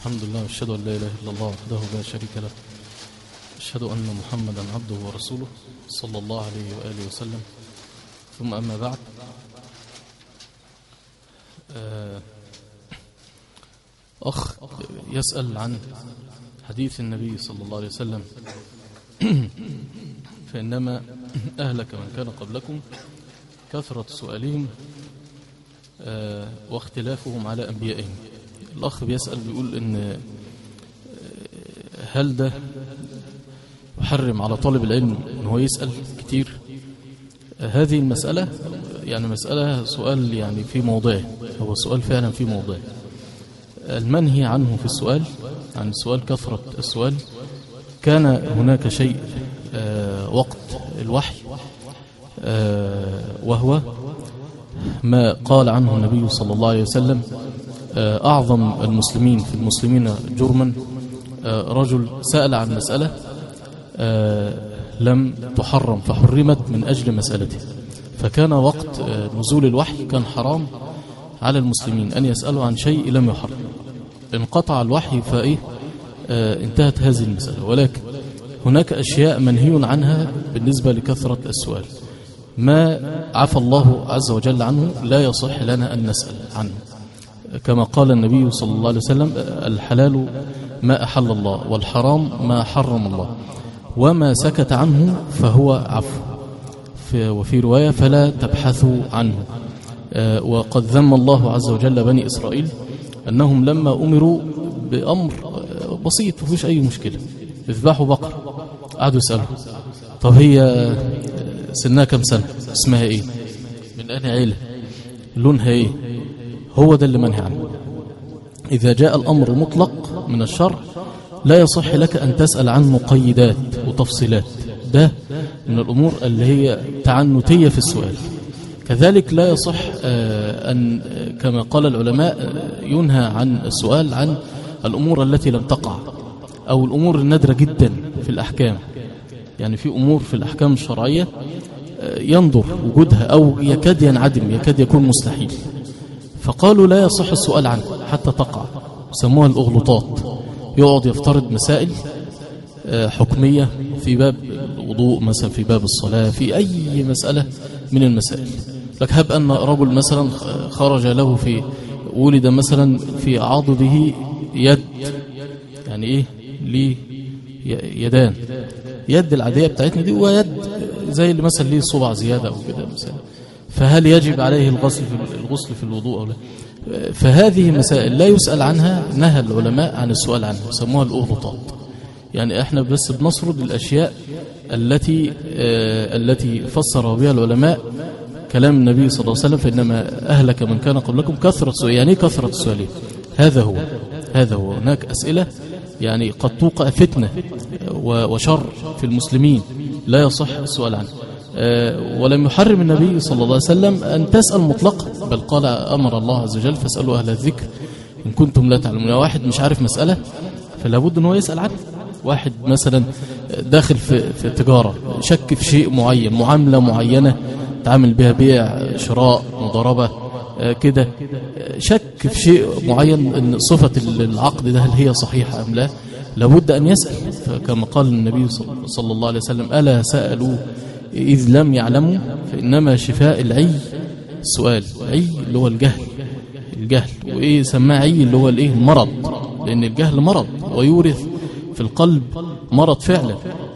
الحمد لله واشهد ان لا اله الا الله وحده لا شريك له اشهد ان محمدا عبده ورسوله صلى الله عليه واله وسلم ثم اما بعد آه، اخ يسال عن حديث النبي صلى الله عليه وسلم فانما اهلك من كان قبلكم كثره سؤالهم آه، واختلافهم على انبيائهم الأخ بيسأل بيقول إن آه، هل ده يحرم على طالب العلم إن هو يسأل كتير آه، هذه المسألة يعني مسألة سؤال يعني في موضعه هو سؤال فعلا في موضعه المنهي عنه في السؤال عن السؤال كثرة السؤال كان هناك شيء آه، وقت الوحي آه، وهو ما قال عنه النبي صلى الله عليه وسلم آه، أعظم المسلمين في المسلمين جرما آه، رجل سأل عن مسألة آه، لم تحرم فحرمت من أجل مسألته فكان وقت آه، نزول الوحي كان حرام على المسلمين أن يسألوا عن شيء لم يحرم انقطع الوحي فإيه آه، انتهت هذه المسألة ولكن هناك أشياء منهي عنها بالنسبة لكثرة السؤال ما عفى الله عز وجل عنه لا يصح لنا أن نسأل عنه كما قال النبي صلى الله عليه وسلم الحلال ما أحل الله والحرام ما حرم الله وما سكت عنه فهو عفو في- وفي رواية فلا تبحثوا عنه آه، وقد ذم الله عز وجل بني إسرائيل أنهم لما أمروا بأمر آه، بسيط مفيش أي مشكلة اذبحوا بقر قعدوا يسألوا طب هي آه، سنها كم سنة اسمها ايه من أنهي عيلة لونها ايه هو ده اللي منهي عنه إذا جاء الأمر مطلق من الشرع لا يصح لك أن تسأل عن مقيدات وتفصيلات ده من الأمور اللي هي تعنتية في السؤال كذلك لا يصح آه، أن آه، كما قال العلماء آه، ينهى عن السؤال عن الأمور التي لم تقع أو الأمور النادرة جدا في الأحكام يعني في أمور في الأحكام الشرعية آه، ينظر وجودها أو يكاد ينعدم يكاد يكون مستحيل فقالوا لا يصح السؤال عنه حتى تقع سموها الأغلطات يقعد يفترض مسائل آه، حكمية في باب الوضوء مثلا في باب الصلاة في أي مسألة من المسائل لك هب أن رجل مثلا خرج له في ولد مثلا في عضده يد يعني إيه ليه ي- يدان يد العادية بتاعتنا دي ويد زي اللي مثلا ليه صبع زيادة أو كده مثلا فهل يجب عليه الغسل في الغسل في الوضوء أو لا فهذه مسائل لا يسأل عنها نهى العلماء عن السؤال عنها يسموها الأغلطات يعني احنا بس بنسرد الأشياء التي آه التي فسر بها العلماء كلام النبي صلى الله عليه وسلم فإنما أهلك من كان قبلكم كثرة سؤال يعني إيه كثرة السؤالين هذا هو هذا هو هناك أسئلة يعني قد توقع فتنة و- وشر في المسلمين لا يصح السؤال عنه آه، ولم يحرم النبي صلى الله عليه وسلم أن تسأل مطلقا بل قال أمر الله عز وجل فاسألوا أهل الذكر إن كنتم لا تعلمون واحد مش عارف مسألة فلا بد أن هو يسأل عنها واحد مثلا داخل في, في تجارة شك في شيء معين معاملة معينة تعامل بها بيع شراء مضاربة آه، كده آه، شك في شيء معين ان صفة العقد ده هل هي صحيحة أم لا لابد أن يسأل فكما قال النبي صلى- صلى الله عليه وسلم ألا سألوا إذ لم يعلموا فإنما شفاء العي السؤال عي اللي هو الجهل الجهل وإيه سماه عي اللي هو الإيه المرض لأن الجهل مرض ويورث في القلب مرض فعلا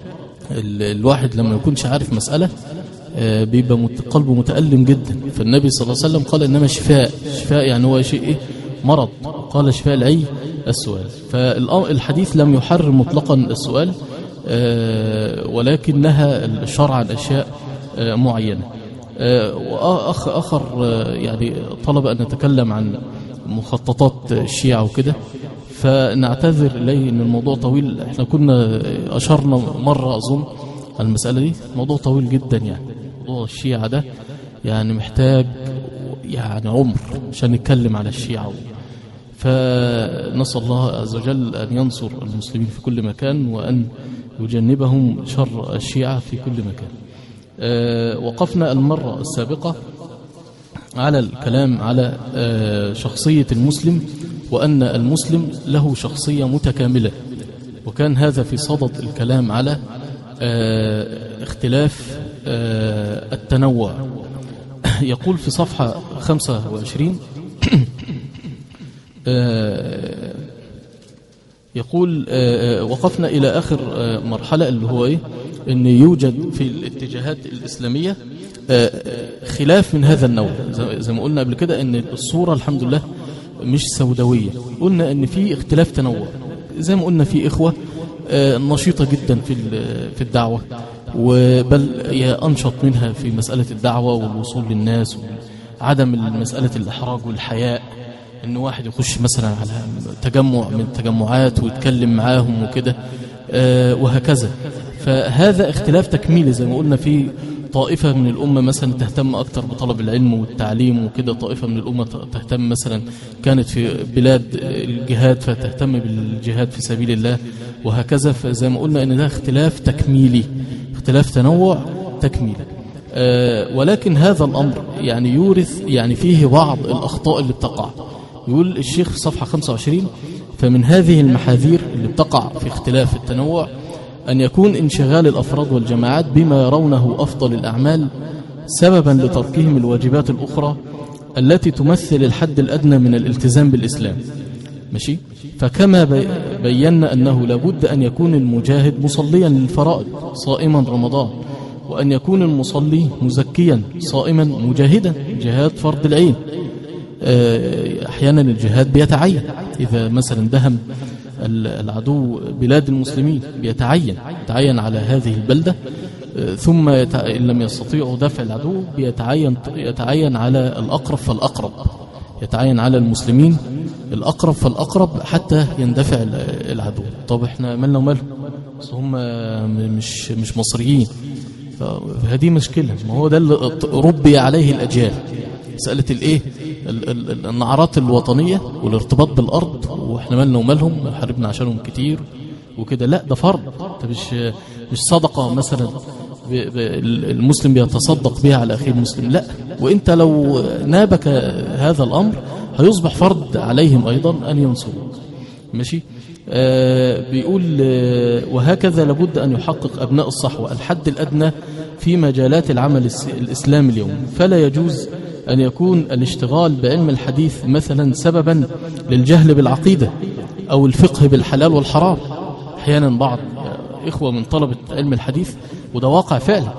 ال- الواحد لما يكونش عارف مسألة آه، بيبقى مت- قلبه متألم جدا فالنبي صلى الله عليه وسلم قال إنما شفاء شفاء يعني هو شيء إيه مرض قال شفاء العي السؤال فالحديث لم يحرم مطلقا السؤال آه، ولكن نهى الشرع عن أشياء آه، معينة آه، وأخ آخر آه، يعني طلب أن نتكلم عن مخططات الشيعة وكده فنعتذر إليه أن الموضوع طويل احنا كنا أشرنا مرة أظن على المسألة دي موضوع طويل جدا يعني موضوع الشيعة ده يعني محتاج يعني عمر عشان نتكلم على الشيعة فنسأل الله عز وجل أن ينصر المسلمين في كل مكان وأن يجنبهم شر الشيعة في كل مكان آه، وقفنا المرة السابقة على الكلام على آه، شخصية المسلم وأن المسلم له شخصية متكاملة وكان هذا في صدد الكلام على آه، اختلاف آه، التنوع يقول في صفحة 25 آه، يقول آه، آه، وقفنا إلى آخر آه، مرحلة اللي هو إيه أن يوجد في الاتجاهات الإسلامية آه، آه، خلاف من هذا النوع زي- زي ما قلنا قبل كده أن الصورة الحمد لله مش سوداوية قلنا أن في اختلاف تنوع زي ما قلنا في إخوة آه، نشيطة جدا في ال- في الدعوة وبل هي أنشط منها في مسألة الدعوة والوصول للناس وعدم مسألة الإحراج والحياء ان واحد يخش مثلا على تجمع من التجمعات ويتكلم معاهم وكده آه، وهكذا فهذا اختلاف تكميلي زي ما قلنا في طائفة من الأمة مثلا تهتم أكتر بطلب العلم والتعليم وكده طائفة من الأمة تهتم مثلا كانت في بلاد الجهاد فتهتم بالجهاد في سبيل الله وهكذا فزي ما قلنا أن ده اختلاف تكميلي اختلاف تنوع تكميلي آه، ولكن هذا الأمر يعني يورث يعني فيه بعض الأخطاء اللي بتقع يقول الشيخ في صفحة 25 فمن هذه المحاذير اللي بتقع في اختلاف التنوع أن يكون انشغال الأفراد والجماعات بما يرونه أفضل الأعمال سببا لتركهم الواجبات الأخرى التي تمثل الحد الأدنى من الالتزام بالإسلام ماشي فكما بي- بينا أنه لابد أن يكون المجاهد مصليا للفرائض صائما رمضان وأن يكون المصلي مزكيا صائما مجاهدا جهاد فرض العين آه، أحيانا الجهاد بيتعين إذا مثلا دهم ال- العدو بلاد المسلمين بيتعين يتعين على هذه البلدة آه، ثم يتع... إن لم يستطيعوا دفع العدو بيتعين يتعين على الأقرب فالأقرب يتعين على المسلمين الأقرب فالأقرب حتى يندفع ال- العدو طب احنا مالنا ومالهم بس هم م- مش مش مصريين فهذه مشكلة ما هو ده اللي ربي عليه الأجيال مسألة الايه ال- ال- ال- النعرات الوطنية والارتباط بالأرض واحنا مالنا ومالهم حاربنا عشانهم كتير وكده لا ده فرض ده مش مش صدقة مثلا ب- ب- المسلم بيتصدق بها على أخيه المسلم لا وانت لو نابك هذا الأمر هيصبح فرض عليهم أيضا أن ينصروك ماشي آه بيقول آه وهكذا لابد أن يحقق أبناء الصحوة الحد الأدنى في مجالات العمل الس- الإسلامي اليوم فلا يجوز أن يكون الاشتغال بعلم الحديث مثلا سببا للجهل بالعقيدة أو الفقه بالحلال والحرام أحيانا بعض آه، إخوة من طلبة علم الحديث وده واقع فعلا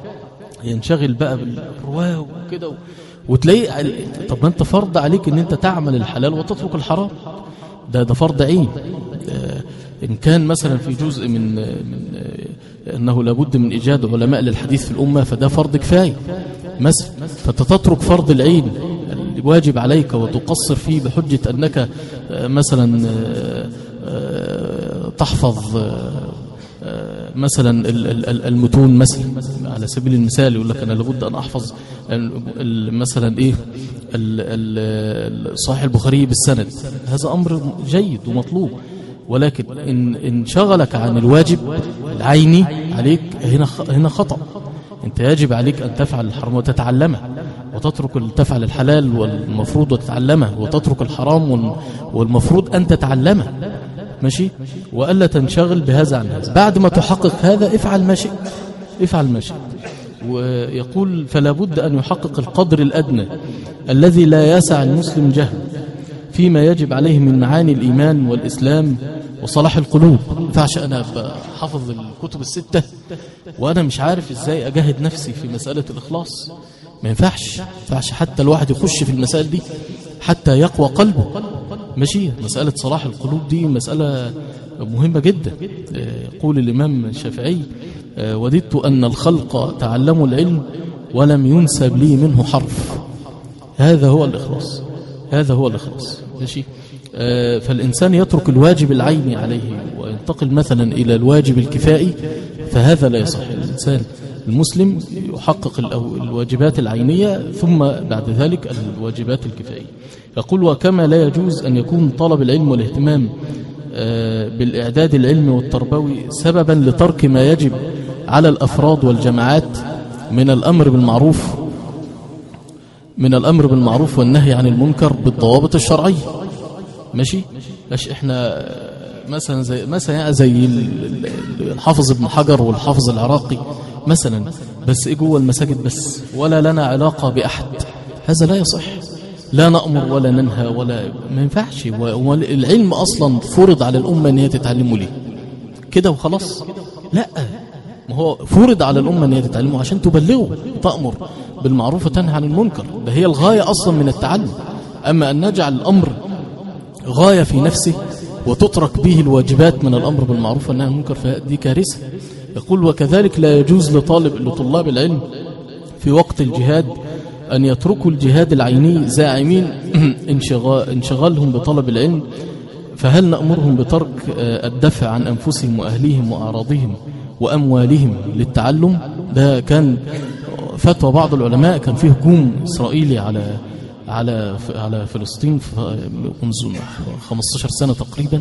ينشغل بقى بالرواه وكده و- وتلاقي عل- طب ما انت فرض عليك ان انت تعمل الحلال وتترك الحرام ده ده فرض عين آه، ان كان مثلا في جزء من من آه، انه لابد من ايجاد علماء للحديث في الامه فده فرض كفايه مثلا فتتترك فرض العين الواجب عليك وتقصر فيه بحجه انك آه، مثلا آه، آه، تحفظ آه، آه، مثلا ال- ال- ال- المتون مثلا على سبيل المثال يقول لك انا لابد ان احفظ ال- ال- مثلا ايه ال- ال- صحيح البخاري بالسند هذا امر جيد ومطلوب ولكن ان ان شغلك عن الواجب العيني عليك هنا خ- هنا خطأ انت يجب عليك ان تفعل الحرام وتتعلمه وتترك ال- تفعل الحلال والمفروض وتتعلمه وتترك الحرام وال- والمفروض ان تتعلمه ماشي والا تنشغل بهذا عن هذا بعد ما تحقق هذا افعل ما شئت افعل ما شئت ويقول فلا بد ان يحقق القدر الادنى الذي لا يسع المسلم جهل فيما يجب عليه من معاني الايمان والاسلام وصلاح القلوب ما ينفعش انا حافظ الكتب السته وانا مش عارف ازاي اجاهد نفسي في مساله الاخلاص ما ينفعش ما ينفعش حتى الواحد يخش في المسائل دي حتى يقوى قلبه ماشي مسألة صلاح القلوب دي مسألة مهمة جدا آه، يقول الإمام الشافعي آه، وددت أن الخلق تعلموا العلم ولم ينسب لي منه حرف هذا هو الإخلاص هذا هو الإخلاص ماشي آه، فالإنسان يترك الواجب العيني عليه وينتقل مثلا إلى الواجب الكفائي فهذا لا يصح الإنسان المسلم يحقق الأو- الواجبات العينية ثم بعد ذلك الواجبات الكفائية يقول وكما لا يجوز أن يكون طلب العلم والاهتمام آه، بالإعداد العلمي والتربوي سببا لترك ما يجب على الأفراد والجماعات من الأمر بالمعروف من الأمر بالمعروف والنهي عن المنكر بالضوابط الشرعية ماشي ماشي احنا مثلا زي مثلا زي ال- ال- الحافظ ابن حجر والحافظ العراقي مثلا بس ايه جوه المساجد بس ولا لنا علاقة بأحد هذا لا يصح لا نأمر ولا ننهى ولا ما ينفعش و- والعلم أصلا فرض على الأمة أن هي تتعلمه ليه كده وخلاص لا ما هو فرض على الأمة أن هي تتعلمه عشان تبلغه تأمر بالمعروف وتنهى عن المنكر ده هي الغاية أصلا من التعلم أما أن نجعل الأمر غاية في نفسه وتترك به الواجبات من الأمر بالمعروف والنهي عن المنكر فدي كارثة يقول وكذلك لا يجوز لطالب لطلاب العلم في وقت الجهاد أن يتركوا الجهاد العيني زاعمين انشغال انشغالهم بطلب العلم فهل نأمرهم بترك آه، الدفع عن أنفسهم وأهليهم وأعراضهم وأموالهم للتعلم ده كان فتوى بعض العلماء كان فيه هجوم إسرائيلي على على على فلسطين في منذ 15 سنة تقريبا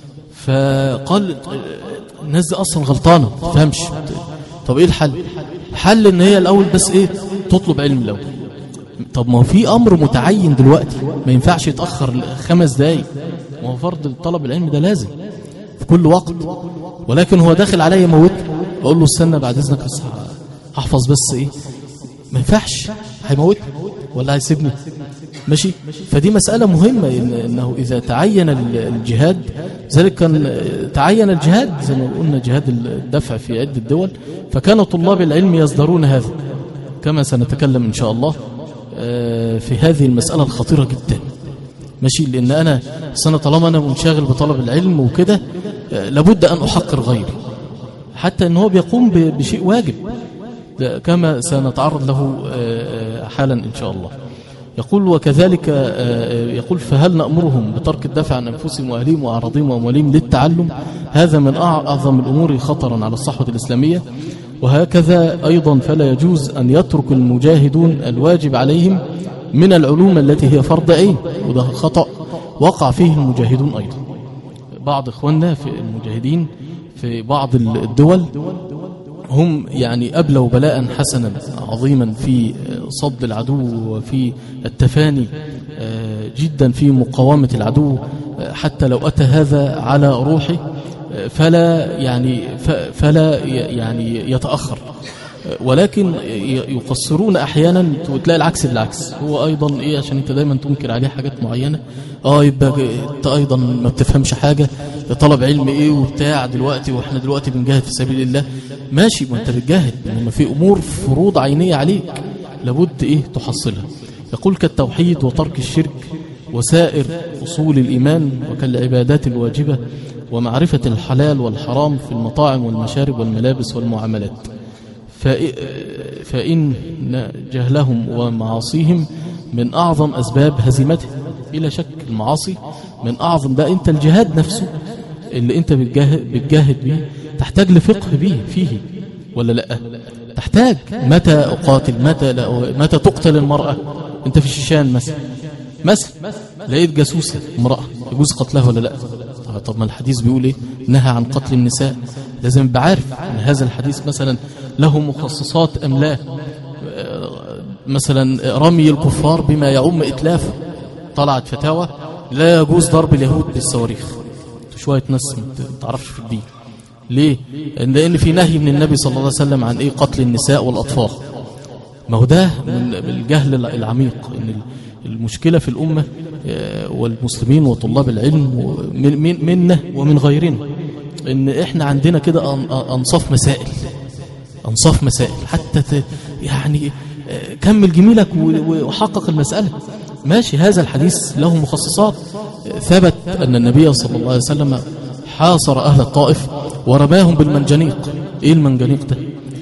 فقال الناس دي اصلا غلطانه ما تفهمش طب ايه الحل الحل ان هي الاول بس ايه تطلب علم الاول طب ما هو في امر متعين دلوقتي ما ينفعش يتاخر خمس دقايق ما هو فرض طلب العلم ده لازم في كل وقت ولكن هو داخل عليا يموتني اقول له استنى بعد اذنك بس هحفظ بس ايه ما ينفعش هيموتني ولا هيسيبني ماشي فدي مسألة مهمة إن إنه إذا تعين ال- الجهاد ذلك كان تعين الجهاد زي ما قلنا جهاد الدفع في عدة دول فكان طلاب العلم يصدرون هذا كما سنتكلم إن شاء الله آه، في هذه المسألة الخطيرة جدا ماشي لأن أنا سنة طالما أنا منشغل بطلب العلم وكده آه، لابد أن أحقر غيري حتى أن هو بيقوم ب- بشيء واجب ده كما سنتعرض له آه، آه، حالا إن شاء الله يقول وكذلك آه، آه، يقول فهل نأمرهم بترك الدفع عن أنفسهم وأهليهم وأعراضهم وأموالهم للتعلم هذا من أعظم الأمور خطرا على الصحوة الإسلامية وهكذا أيضا فلا يجوز أن يترك المجاهدون الواجب عليهم من العلوم التي هي فرض عين وده خطأ وقع فيه المجاهدون أيضا بعض إخواننا في المجاهدين في بعض الدول هم يعني أبلوا بلاء حسنا عظيما في صد العدو وفي التفاني آه، جدا في مقاومة العدو آه، حتى لو أتى هذا على روحه آه، فلا يعني ف- فلا ي- يعني يتأخر آه، ولكن ي- يقصرون احيانا وتلاقي العكس بالعكس هو ايضا ايه عشان انت دايما تنكر عليه حاجات معينه اه يبقى انت ايضا ما بتفهمش حاجه طلب علم ايه وبتاع دلوقتي واحنا دلوقتي بنجاهد في سبيل الله ماشي ما انت بتجاهد انما في امور فروض عينيه عليك لابد ايه تحصلها يقول كالتوحيد وترك الشرك وسائر اصول الايمان وكالعبادات الواجبه ومعرفه الحلال والحرام في المطاعم والمشارب والملابس والمعاملات فإ- فإن جهلهم ومعاصيهم من أعظم أسباب هزيمتهم بلا شك المعاصي من أعظم ده أنت الجهاد نفسه اللي أنت بتجاهد, بتجاهد به تحتاج لفقه به فيه ولا لا تحتاج متى أقاتل متى, لا متى تقتل المرأة أنت في الشيشان مثلا مثلا لقيت جاسوسة امرأة يجوز قتلها ولا لا طب- طب ما الحديث بيقول ايه نهى عن قتل النساء لازم يبقى عارف ان هذا الحديث مثلا له مخصصات ام لا آه، مثلا رمي الكفار بما يعم اتلافه طلعت فتاوى لا يجوز ضرب اليهود بالصواريخ شويه ناس ما تعرفش في الدين ليه لان لأن في نهي من النبي صلى الله عليه وسلم عن ايه قتل النساء والاطفال ما هو ده من الجهل العميق ان المشكلة في الأمة آه، والمسلمين وطلاب العلم من- من- منا ومن غيرنا ان احنا عندنا كده أن- انصاف مسائل انصاف مسائل حتى ت- يعني آه، كمل جميلك و- وحقق المسألة ماشي هذا الحديث له مخصصات آه، ثبت أن النبي صلى الله عليه وسلم حاصر أهل الطائف ورماهم بالمنجنيق إيه المنجنيق ده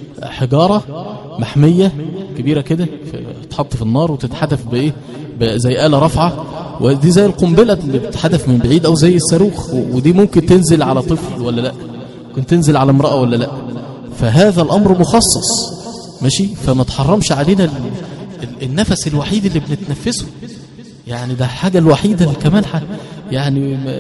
حجارة محمية كبيرة كده في- تتحط في النار وتتحدف بإيه ب- زي آلة رافعة ودي زي القنبلة اللي بتتحدف من بعيد أو زي الصاروخ و- ودي ممكن تنزل على طفل ولا لا ممكن تنزل على امرأة ولا لا فهذا الأمر مخصص ماشي فما تحرمش علينا ال- ال- النفس الوحيد اللي بنتنفسه يعني ده الحاجة الوحيدة اللي كمان ح- يعني م-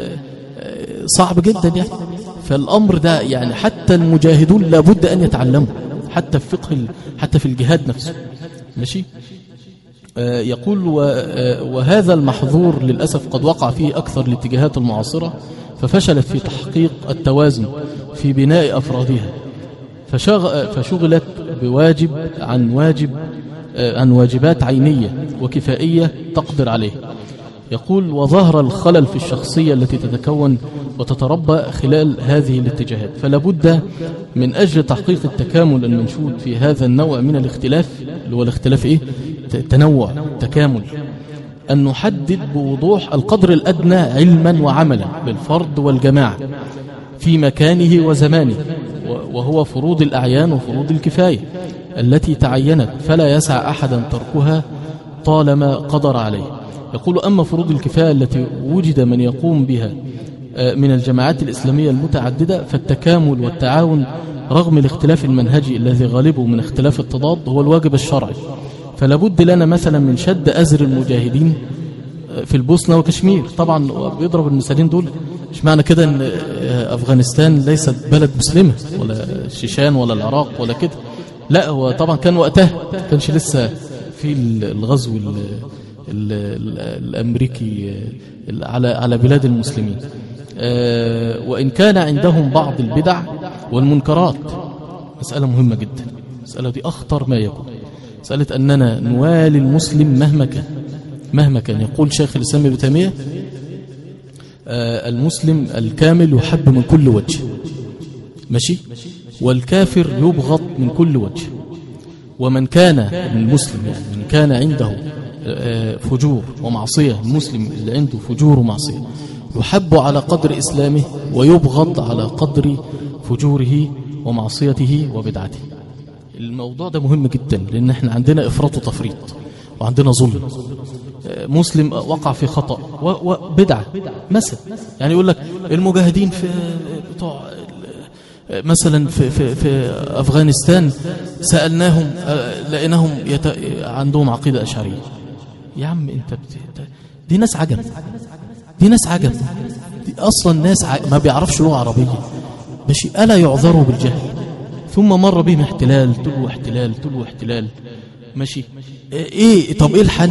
آه، صعب جدا يعني فالأمر ده يعني حتى المجاهدون لابد أن يتعلموا حتى في فقه ال- حتى في الجهاد نفسه ماشي آه، يقول و- آه، وهذا المحظور للأسف قد وقع فيه أكثر الاتجاهات المعاصرة ففشلت في تحقيق التوازن في بناء أفرادها فشغ... فشغلت بواجب عن واجب آه، عن واجبات عينية وكفائية تقدر عليه يقول وظهر الخلل في الشخصية التي تتكون وتتربى خلال هذه الاتجاهات فلا بد من أجل تحقيق التكامل المنشود في هذا النوع من الاختلاف اللي هو الاختلاف إيه؟ ت- تنوع تكامل أن نحدد بوضوح القدر الأدنى علما وعملا للفرد والجماعة في مكانه وزمانه و- وهو فروض الأعيان وفروض الكفاية التي تعينت فلا يسع أحدا تركها طالما قدر عليه يقول أما فروض الكفاية التي وجد من يقوم بها آه، من الجماعات الإسلامية المتعددة فالتكامل والتعاون رغم الاختلاف المنهجي الذي غالبه من اختلاف التضاد هو الواجب الشرعي فلا بد لنا مثلا من شد أزر المجاهدين في البوسنة وكشمير طبعا بيضرب المثالين دول مش معنى كده ان آه، افغانستان ليست بلد مسلمة ولا الشيشان ولا العراق ولا كده لا هو طبعا كان وقتها ما كانش لسه في الغزو ال ال ال الامريكي آه، على على بلاد المسلمين آه، وان كان عندهم بعض البدع والمنكرات مسألة مهمة جدا المسألة دي أخطر ما يكون مسألة أننا نوالي المسلم مهما كان مهما كان يقول شيخ الإسلام ابن تيمية آه، المسلم الكامل يحب من كل وجه ماشي والكافر يبغض من كل وجه ومن كان من المسلم يعني من كان عنده آه، فجور ومعصية المسلم اللي عنده فجور ومعصية يحب على قدر إسلامه ويبغض على قدر فجوره ومعصيته وبدعته الموضوع ده مهم جدا لأن احنا عندنا إفراط وتفريط وعندنا ظلم آه، مسلم وقع في خطأ و- وبدعة مثلا يعني يقول لك المجاهدين في بتوع مثلا في, في, في أفغانستان سألناهم آه، لقيناهم يت... عندهم عقيدة أشعرية يا عم انت بت... دي ناس عجب دي ناس عجب دي أصلا ناس ع... ما بيعرفش لغة عربية ماشي ألا يعذروا بالجهل ثم مر بهم احتلال تلو احتلال تلو احتلال ماشي ايه طب ايه الحل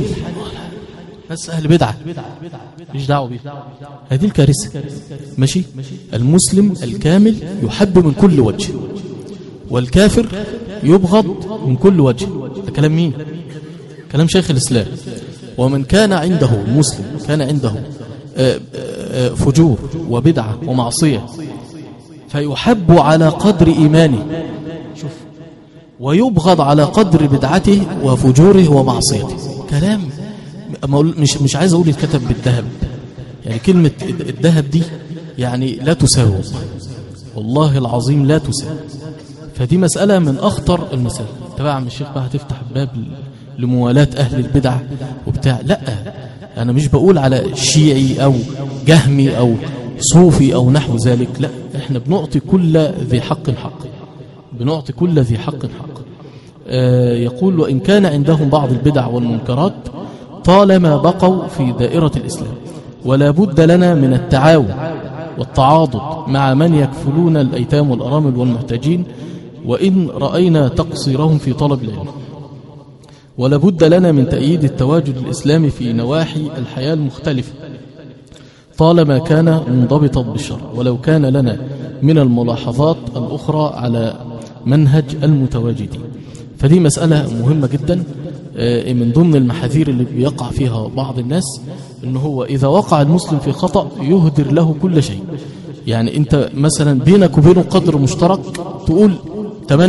بس اهل بدعه مش دعوه بيه هذه الكارثه ماشي المسلم الكامل يحب من كل وجه والكافر يبغض من كل وجه ده كلام مين كلام شيخ الاسلام ومن كان عنده مسلم كان عنده آه، آه، فجور وبدعه ومعصيه فيحب على قدر ايمانه شوف ويبغض على قدر بدعته وفجوره ومعصيته كلام أما أقول- مش مش عايز اقول الكتب بالذهب يعني كلمه الذهب دي يعني لا تساوي والله العظيم لا تساوي فدي مسألة من أخطر المسائل تبع عم الشيخ بقى هتفتح باب لموالاة أهل البدع وبتاع لا أنا مش بقول على شيعي أو جهمي أو صوفي أو نحو ذلك لا إحنا بنعطي كل ذي حق حق بنعطي كل ذي حق حق آه، يقول وإن كان عندهم بعض البدع والمنكرات طالما بقوا في دائرة الإسلام ولا بد لنا من التعاون والتعاضد مع من يكفلون الأيتام والأرامل والمحتاجين وإن رأينا تقصيرهم في طلب العلم ولا بد لنا من تأييد التواجد الإسلامي في نواحي الحياة المختلفة طالما كان منضبطا بالشرع ولو كان لنا من الملاحظات الأخرى على منهج المتواجدين فدي مسألة مهمة جدا آه، من ضمن المحاذير اللي بيقع فيها بعض الناس ان هو إذا وقع المسلم في خطأ يهدر له كل شيء يعني انت مثلا بينك وبينه قدر مشترك تقول 98% 99%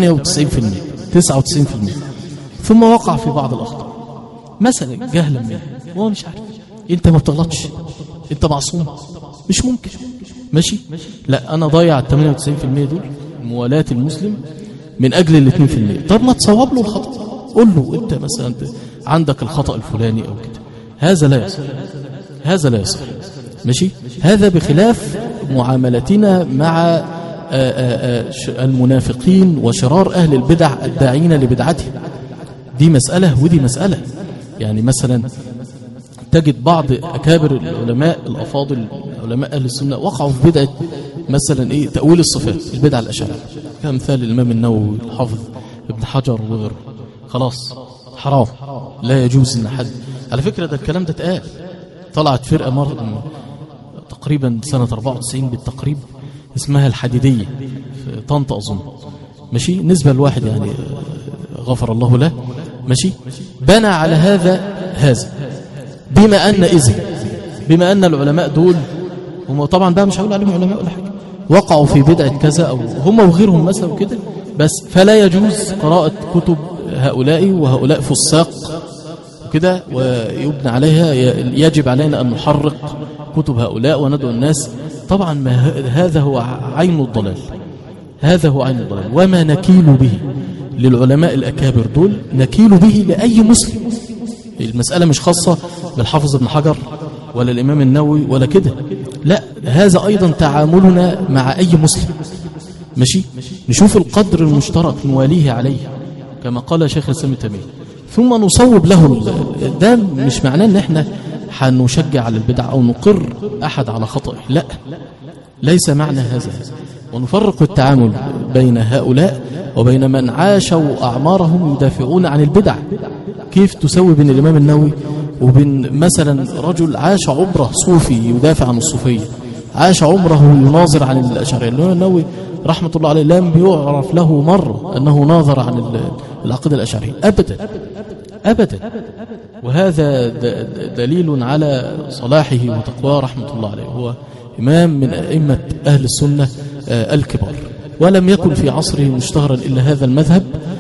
ثم وقع في بعض الأخطاء مثلا جهلا منه وهو مش عارف انت ما بتغلطش انت معصوم مش ممكن ماشي لا انا ضايع ال 98% دول موالاة المسلم من اجل ال 2% طب ما تصوب له الخطأ قول له انت مثلا انت عندك الخطأ الفلاني او كده هذا لا يصح هذا لا يصح ماشي هذا بخلاف معاملتنا مع آآ آآ ش- المنافقين وشرار اهل البدع الداعين لبدعتهم دي مسألة ودي مسألة يعني مثلا تجد بعض أكابر العلماء الأفاضل علماء أهل السنة وقعوا في بدعة مثلا إيه تأويل الصفات البدعة الأشاعرة كمثال الإمام النووي الحافظ ابن حجر وغيره خلاص حرام لا يجوز ان حد على فكرة ده الكلام ده اتقال طلعت فرقة مرة تقريبا سنة 94 بالتقريب اسمها الحديدية في طنطا أظن ماشي نسبة لواحد يعني غفر الله له ماشي بنى على هذا هذا بما أن إذن بما أن العلماء دول هم طبعا بقى مش هقول عليهم علماء ولا حاجة وقعوا في بدعة كذا أو هم وغيرهم مثلا وكده بس فلا يجوز قراءة كتب هؤلاء وهؤلاء فساق وكده ويبنى عليها يجب علينا أن نحرق كتب هؤلاء وندعو الناس طبعا ما هذا هو عين الضلال هذا هو عين الضلال وما نكيل به للعلماء الأكابر دول نكيل به لأي مسلم المسألة مش خاصة بالحافظ ابن حجر ولا الإمام النووي ولا كده لا هذا أيضا تعاملنا مع أي مسلم ماشي نشوف القدر المشترك نواليه عليه كما قال شيخ الإسلام تيميه ثم نصوب له ده مش معناه ان احنا هنشجع على البدع او نقر احد على خطأه لا ليس معنى هذا ونفرق التعامل بين هؤلاء وبين من عاشوا أعمارهم يدافعون عن البدع كيف تسوي بين الإمام النووي وبين مثلا رجل عاش عمره صوفي يدافع عن الصوفية عاش عمره يناظر عن الأشعرية الإمام النووي رحمة الله عليه لم يعرف له مرة أنه ناظر عن العقيدة الأشعرية أبدا أبدا وهذا دليل على صلاحه وتقواه رحمة الله عليه هو إمام من أئمة أهل السنة الكبار ولم يكن في عصره مشتهرا إلا هذا المذهب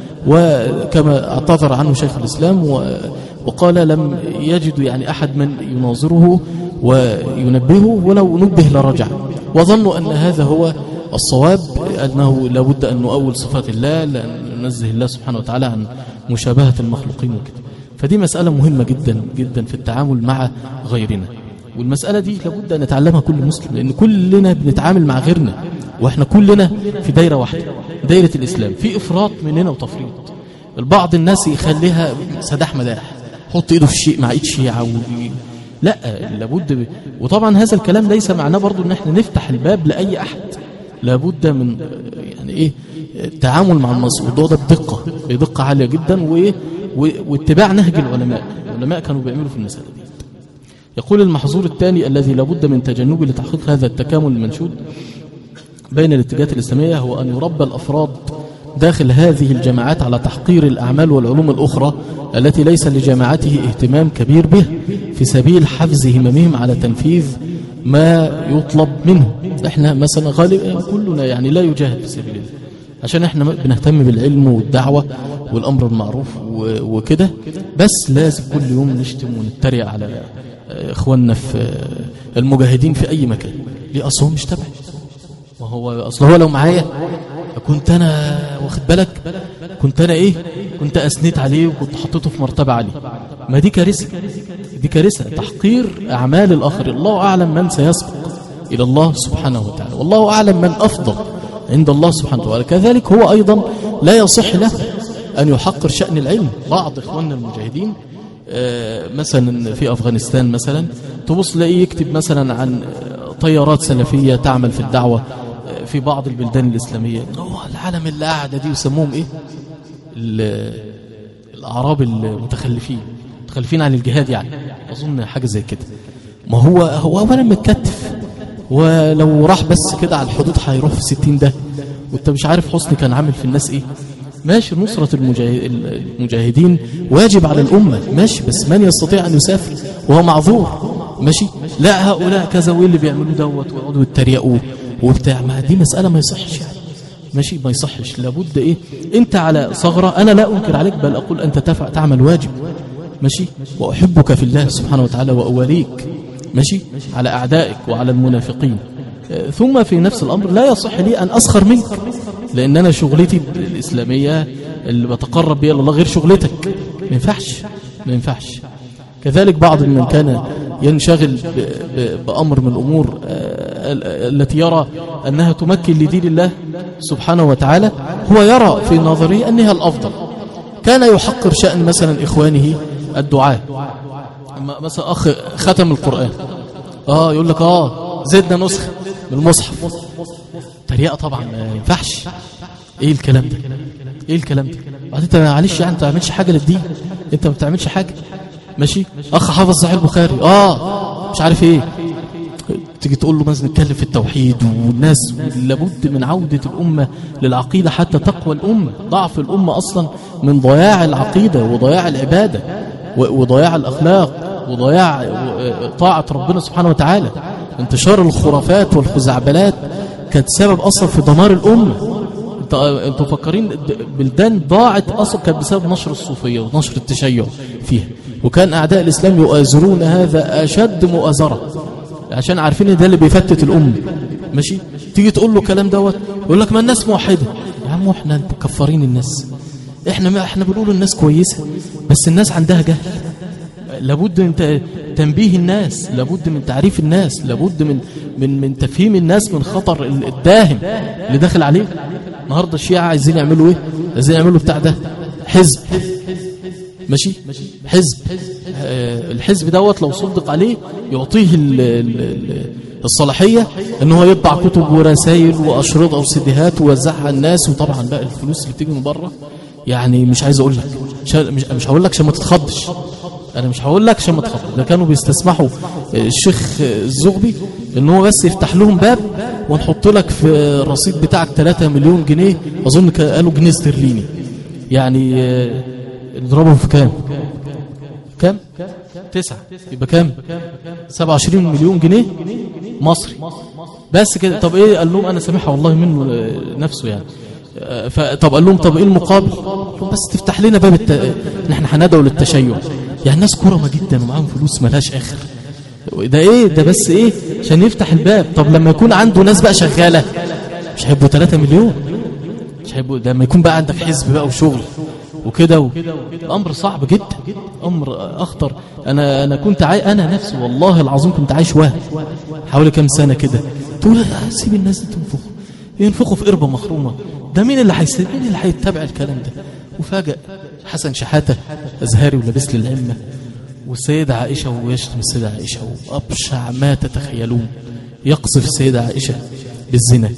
وكما اعتذر عنه شيخ الإسلام وقال لم يجد يعني أحد من يناظره وينبهه ولو نبه لرجع وظنوا أن هذا هو الصواب أنه لابد أن نؤول صفات الله لأن ننزه الله سبحانه وتعالى عن مشابهة المخلوقين وكده فدي مسألة مهمة جدا جدا في التعامل مع غيرنا والمسألة دي لابد أن نتعلمها كل مسلم لأن كلنا بنتعامل مع غيرنا وإحنا كلنا في دايرة واحدة دايرة الإسلام في إفراط مننا وتفريط البعض الناس يخليها سداح مداح حط إيده في شيء مع إيد شيعة و... لا لابد ب... وطبعا هذا الكلام ليس معناه برضو ان احنا نفتح الباب لأي أحد لابد من يعني ايه التعامل مع الموضوع ده بدقة بدقة عالية جدا وايه واتباع نهج العلماء العلماء كانوا بيعملوا في المسألة دي يقول المحظور الثاني الذي لابد من تجنبه لتحقيق هذا التكامل المنشود بين الاتجاهات الإسلامية هو أن يربى الأفراد داخل هذه الجماعات على تحقير الأعمال والعلوم الأخرى التي ليس لجماعته اهتمام كبير به في سبيل حفز هممهم على تنفيذ ما يطلب منه احنا مثلا غالبا كلنا يعني لا يجاهد في سبيل الله عشان احنا بنهتم بالعلم والدعوة والأمر المعروف وكده بس لازم كل يوم نشتم ونتريق على اخواننا في المجاهدين في اي مكان ليه اصل هو مش تبعي ما هو اصل هو لو معايا كنت انا واخد بالك كنت انا ايه كنت اسنيت عليه وكنت حطيته في مرتبه عاليه ما دي كارثه دي كارثه تحقير اعمال الاخر الله اعلم من سيسبق الى الله سبحانه وتعالى والله اعلم من افضل عند الله سبحانه وتعالى كذلك هو ايضا لا يصح له ان يحقر شان العلم بعض اخواننا المجاهدين مثلا في أفغانستان مثلا تبص تلاقيه يكتب مثلا عن طيارات سلفية تعمل في الدعوة في بعض البلدان الإسلامية العالم اللي قاعدة دي يسموهم إيه الأعراب المتخلفين متخلفين عن الجهاد يعني أظن حاجة زي كده ما هو هو أولا متكتف ولو راح بس كده على الحدود هيروح في ستين ده وانت مش عارف حسني كان عامل في الناس ايه ماشي نصرة المجاهدين واجب على الأمة ماشي بس من يستطيع أن يسافر وهو معذور ماشي لا هؤلاء كذا وايه اللي بيعملوا دوت ويقعدوا يتريقوا وبتاع ما دي مسألة ما يصحش يعني ماشي ما يصحش لابد ايه انت على ثغرة انا لا انكر عليك بل اقول انت تفع تعمل واجب ماشي واحبك في الله سبحانه وتعالى واواليك ماشي على اعدائك وعلى المنافقين ثم في نفس الامر لا يصح لي ان اسخر منك لان انا شغلتي الاسلاميه اللي بتقرب بيها الله غير شغلتك ما ينفعش ما ينفعش كذلك بعض من كان ينشغل بأمر من الأمور التي يرى أنها تمكن لدين الله سبحانه وتعالى هو يرى في نظره أنها الأفضل كان يحقر شأن مثلا إخوانه الدعاء مثلا أخ ختم القرآن آه يقول لك آه زدنا نسخة من المصحف تريقة طبعا ما ينفعش ايه الكلام ده ايه الكلام ده بعدين انت معلش يعني انت ما تعملش حاجه للدين انت ما بتعملش حاجة ماشي اخ حافظ صحيح البخاري اه مش عارف ايه تيجي تقول له مثلا نتكلم في التوحيد والناس لابد من عودة الأمة للعقيدة حتى تقوى الأمة ضعف الأمة أصلا من ضياع العقيدة وضياع العبادة وضياع الأخلاق وضياع طاعة ربنا سبحانه وتعالى انتشار الخرافات والخزعبلات كانت سبب أصلا في دمار الأمة انتوا مفكرين بلدان ضاعت أصلا كانت بسبب نشر الصوفية ونشر التشيع فيها وكان أعداء الإسلام يؤازرون هذا أشد مؤازرة عشان عارفين ان ده اللي بيفتت الأمة ماشي تيجي تقول له كلام دوت يقول لك ما الناس موحدة يا عم احنا مكفرين الناس احنا ما احنا بنقول الناس كويسة بس الناس عندها جهل لابد من تنبيه الناس لابد من تعريف الناس لابد من من من تفهيم الناس من خطر الداهم اللي داخل عليه النهارده الشيعة عايزين يعملوا ايه عايزين يعملوا بتاع ده حزب ماشي حزب الحزب دوت لو صدق عليه يعطيه الصلاحية ان هو يطبع كتب ورسائل واشرطه وسيديهات ويوزعها على الناس وطبعا بقى الفلوس اللي بتيجي من بره يعني مش عايز اقول لك مش مش هقول لك عشان ما تتخضش انا مش هقول لك عشان ما تخضش ده كانوا بيستسمحوا الشيخ الزغبي ان هو بس يفتح لهم باب ونحط لك في الرصيد بتاعك 3 مليون جنيه اظن قالوا جنيه استرليني يعني نضربهم في كام كام تسعة يبقى كام 27 مليون جنيه مصري بس كده طب ايه قال لهم انا سامحها والله منه نفسه يعني طب قال لهم طب ايه المقابل بس تفتح لنا باب الت... ان احنا هندعو للتشيع يعني الناس كرمة جدا ومعاهم فلوس ملهاش اخر ده ايه ده بس ايه عشان يفتح الباب طب لما يكون عنده ناس بقى شغالة مش هيبقوا 3 مليون مش هيبقوا ده لما يكون بقى عندك حزب بقى وشغل وكده و... امر صعب جدا امر اخطر انا انا كنت عاي... انا نفسي والله العظيم كنت عايش وهم حوالي كام سنه كده تقول سيب الناس دي تنفخ ينفخوا في قربه مخرومه ده مين اللي هيسيب مين اللي هيتبع الكلام ده وفجأة حسن شحاته ازهري ولابس لي العمه والسيدة عائشة ويشتم السيدة عائشة وأبشع ما تتخيلون يقصف السيدة عائشة بالزنا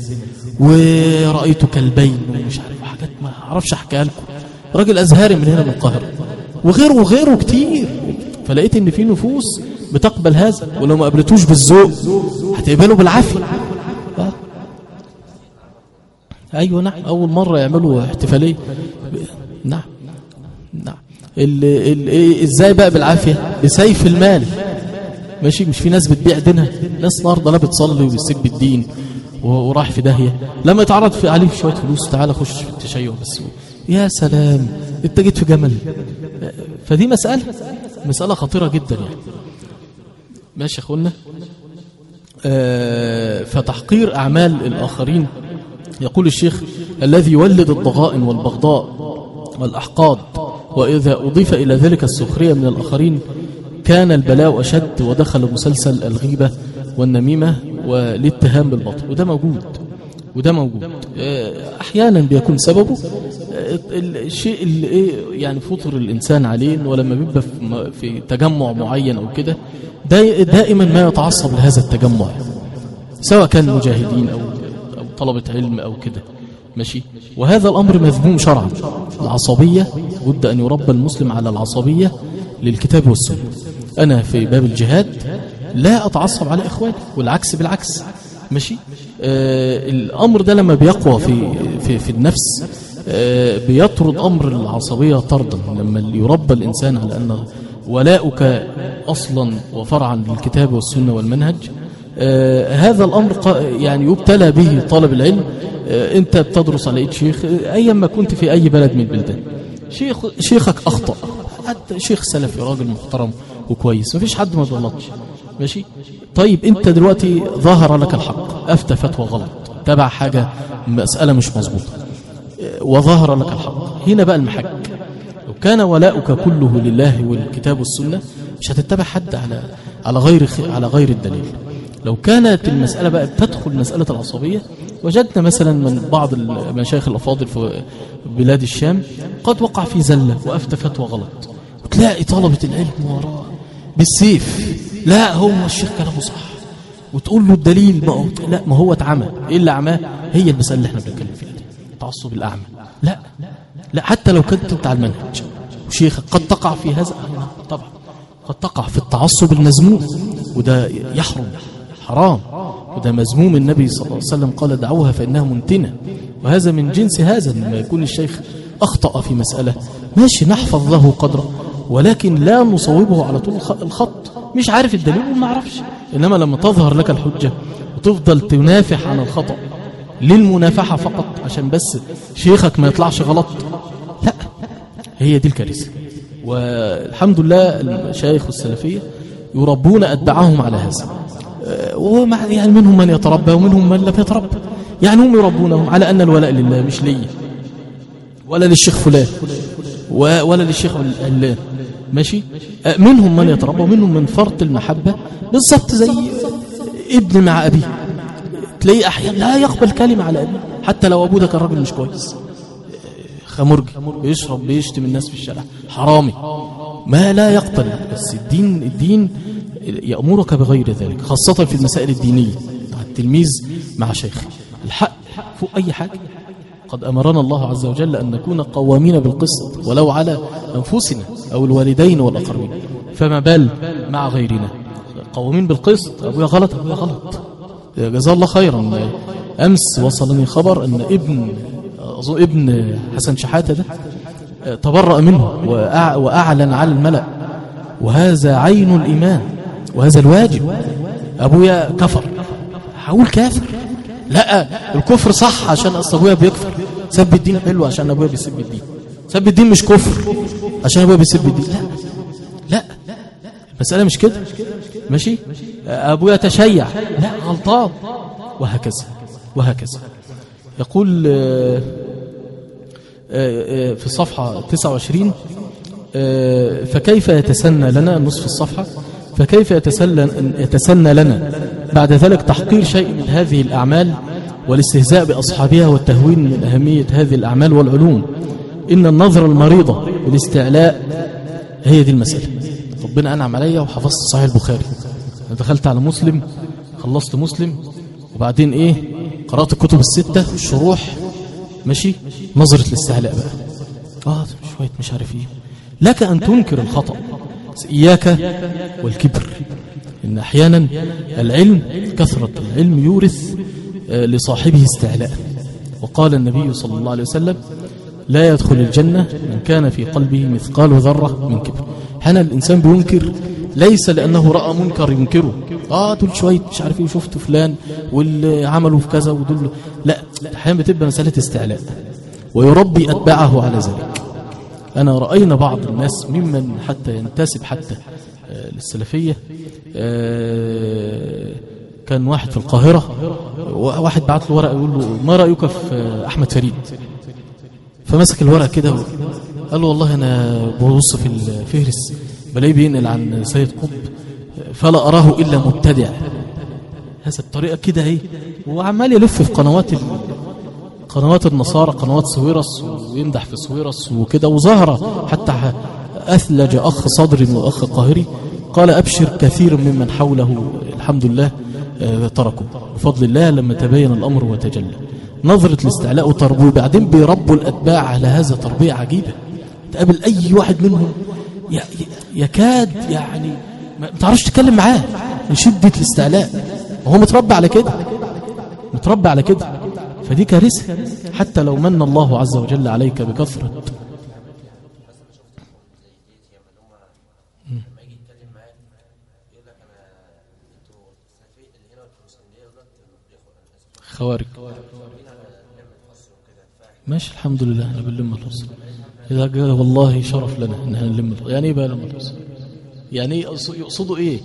ورأيت كلبين ومش عارف حاجات ما أعرفش أحكيها لكم راجل أزهري من هنا من القاهرة وغيره وغيره كتير فلقيت ان في نفوس بتقبل هذا ولو ما قبلتوش بالذوق هتقبله بالعافية أه؟ ايوه نعم اول مرة يعملوا احتفالية نعم نعم ال ال إيه ازاي بقى بالعافية بسيف المال ماشي مش في ناس بتبيع دينها ناس النهارده لا بتصلي وبيسب الدين وراح في داهية لما يتعرض في عليه شوية فلوس تعالى خش في التشيع بس يا سلام انت جيت في جمل فدي مسألة مسألة خطيرة جدا يعني ماشي يا اخوانا آه فتحقير أعمال الآخرين يقول الشيخ الذي يولد الضغائن والبغضاء والأحقاد وإذا أضيف إلى ذلك السخرية من الآخرين كان البلاء أشد ودخل مسلسل الغيبة والنميمة والاتهام بالبطل وده موجود وده موجود احيانا بيكون سببه الشيء اللي ايه يعني فطر الانسان عليه انه لما بيبقى في تجمع معين او كده دائما ما يتعصب لهذا التجمع سواء كان مجاهدين او او طلبه علم او كده ماشي وهذا الامر مذموم شرعا العصبيه بد ان يربى المسلم على العصبيه للكتاب والسنه انا في باب الجهاد لا اتعصب على اخواني والعكس بالعكس ماشي آه الامر ده لما بيقوى في في في النفس آه بيطرد امر العصبيه طردا لما يربى الانسان على ان ولاؤك اصلا وفرعا للكتاب والسنه والمنهج آه هذا الامر يعني يبتلى به طالب العلم آه انت بتدرس على ايد شيخ ايا ما كنت في اي بلد من البلدان شيخ شيخك اخطا حتى شيخ سلفي راجل محترم وكويس مفيش حد ما بيغلطش ماشي طيب انت دلوقتي ظهر لك الحق افتى فتوى غلط تبع حاجة مسألة مش مظبوطة وظهر لك الحق هنا بقى المحك لو كان ولاؤك كله لله والكتاب والسنة مش هتتبع حد على على غير على غير الدليل لو كانت المسألة بقى تدخل مسألة العصبية وجدنا مثلا من بعض المشايخ الأفاضل في بلاد الشام قد وقع في زلة وأفتى فتوى غلط وتلاقي طلبة العلم وراه بالسيف لا هو الشيخ كلامه صح وتقول له الدليل ما هو لا ما هو اتعمى ايه اللي عماه هي المسألة اللي احنا بنتكلم فيها دي التعصب الأعمى لا لا حتى لو كنت انت على المنهج وشيخك قد تقع في هذا آه، نعم، طبعا قد تقع في التعصب المذموم وده يحرم حرام وده مذموم النبي صلى الله عليه وسلم قال دعوها فإنها منتنة وهذا من جنس هذا لما يكون الشيخ أخطأ في مسألة ماشي نحفظ له قدره ولكن لا نصوبه على طول الخط مش عارف الدليل وما عرفش إنما لما تظهر لك الحجة وتفضل تنافح عن الخطأ للمنافحة فقط عشان بس شيخك ما يطلعش غلط لا هي دي الكارثة والحمد لله المشايخ السلفية يربون أتباعهم على هذا ومع يعني منهم من يتربى ومنهم من لم يتربى يعني هم يربونهم على أن الولاء لله مش لي ولا للشيخ فلان ولا للشيخ علان ماشي منهم من يتربى ومنهم من فرط المحبة بالضبط زي ابن مع أبيه تلاقيه أحيانا لا يقبل كلمة على أبيه حتى لو أبوه ده كان راجل مش كويس خمرجي بيشرب بيشتم الناس في الشارع حرامي ما لا يقبل بس الدين الدين يأمرك بغير ذلك خاصة في المسائل الدينية التلميذ مع شيخ الحق فوق أي حاجة قد أمرنا الله عز وجل أن نكون قوامين بالقسط ولو على أنفسنا أو الوالدين والأقربين فما بال مع غيرنا قوامين بالقسط أبويا غلط أبويا غلط جزاه الله خيرا أمس وصلني خبر أن ابن أظن ابن حسن شحاتة ده تبرأ منه وأعلن على الملأ وهذا عين الإيمان وهذا الواجب أبويا كفر هقول كافر لا الكفر صح عشان أصل أبويا بيكفر سب الدين حلو عشان أبويا بيسب الدين سب الدين مش كفر عشان أبويا بيسب الدين لا لا المسألة مش كده ماشي أبويا تشيع لا غلطان وهكذا وهكذا يقول آه، آه، آه، في الصفحة 29 فكيف يتسنى لنا نصف الصفحة فكيف يتسنى, يتسنى لنا بعد ذلك تحقير شيء من هذه الأعمال والاستهزاء بأصحابها والتهوين من أهمية هذه الأعمال والعلوم إن النظر المريضة والاستعلاء هي دي المسألة ربنا أنعم عليا وحفظت صحيح البخاري أنا دخلت على مسلم خلصت مسلم وبعدين إيه قرأت الكتب الستة الشروح ماشي نظرة الاستعلاء بقى آه شوية مش عارف إيه لك أن تنكر الخطأ إياك والكبر إن أحيانا العلم كثرة العلم يورث آه، لصاحبه استعلاء وقال النبي صلى الله عليه وسلم لا يدخل الجنة من كان في قلبه مثقال ذرة من كبر هنا الإنسان بينكر ليس لأنه رأى منكر ينكره آه دول شوية مش عارف ايه وشفت فلان واللي عملوا في كذا ودول لا أحيانا بتبقى مسألة استعلاء ويربي أتباعه على ذلك أنا رأينا بعض الناس ممن حتى ينتسب حتى آه، للسلفية آه، كان واحد في القاهرة واحد بعت له ورقة يقول له ما رأيك في أحمد فريد فمسك الورقة كده قال له والله أنا ببص في الفهرس بلاقيه بينقل عن سيد قطب فلا أراه إلا مبتدع هذا الطريقة كده اهي وعمال يلف في قنوات قنوات النصارى قنوات سويرس ويمدح في سويرس وكده وظهر حتى أثلج أخ صدر وأخ قاهري قال أبشر كثير ممن حوله الحمد لله آه، تركوا بفضل الله لما تبين الأمر وتجلى نظرة الاستعلاء وتربوه بعدين بيربوا الأتباع على هذا تربية عجيبة تقابل أي واحد منهم يكاد يعني ما تعرفش تتكلم معاه من شدة الاستعلاء وهو متربى على كده متربى على كده فدي كارثة حتى لو من الله عز وجل عليك بكثرة خوارج ماشي الحمد لله احنا بنلم الحصن اذا قال والله شرف لنا ان احنا نلم يعني ايه بقى لما الحصن يعني يقصدوا ايه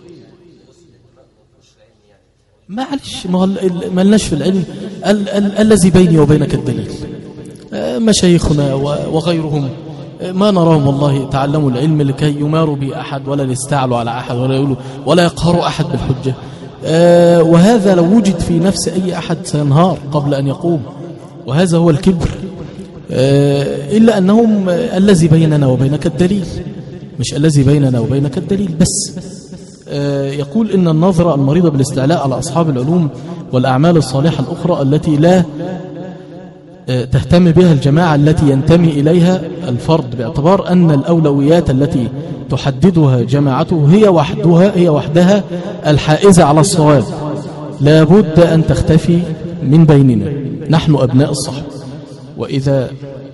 معلش ما لناش في العلم ال ال الذي بيني وبينك الدليل آه، مشايخنا وغيرهم آه، ما نراهم والله تعلموا العلم لكي يماروا به أحد ولا يستعلوا على أحد ولا يقولوا ولا يقهروا أحد بالحجة آه، وهذا لو وجد في نفس أي أحد سينهار قبل أن يقوم وهذا هو الكبر إلا أنهم الذي بيننا وبينك الدليل مش الذي بيننا وبينك الدليل بس آه، يقول إن النظرة المريضة بالاستعلاء على أصحاب العلوم والأعمال الصالحة الأخرى التي لا آه، تهتم بها الجماعة التي ينتمي إليها الفرد باعتبار أن الأولويات التي تحددها جماعته هي وحدها هي وحدها الحائزة على الصواب لا بد أن تختفي من بيننا نحن أبناء الصحب وإذا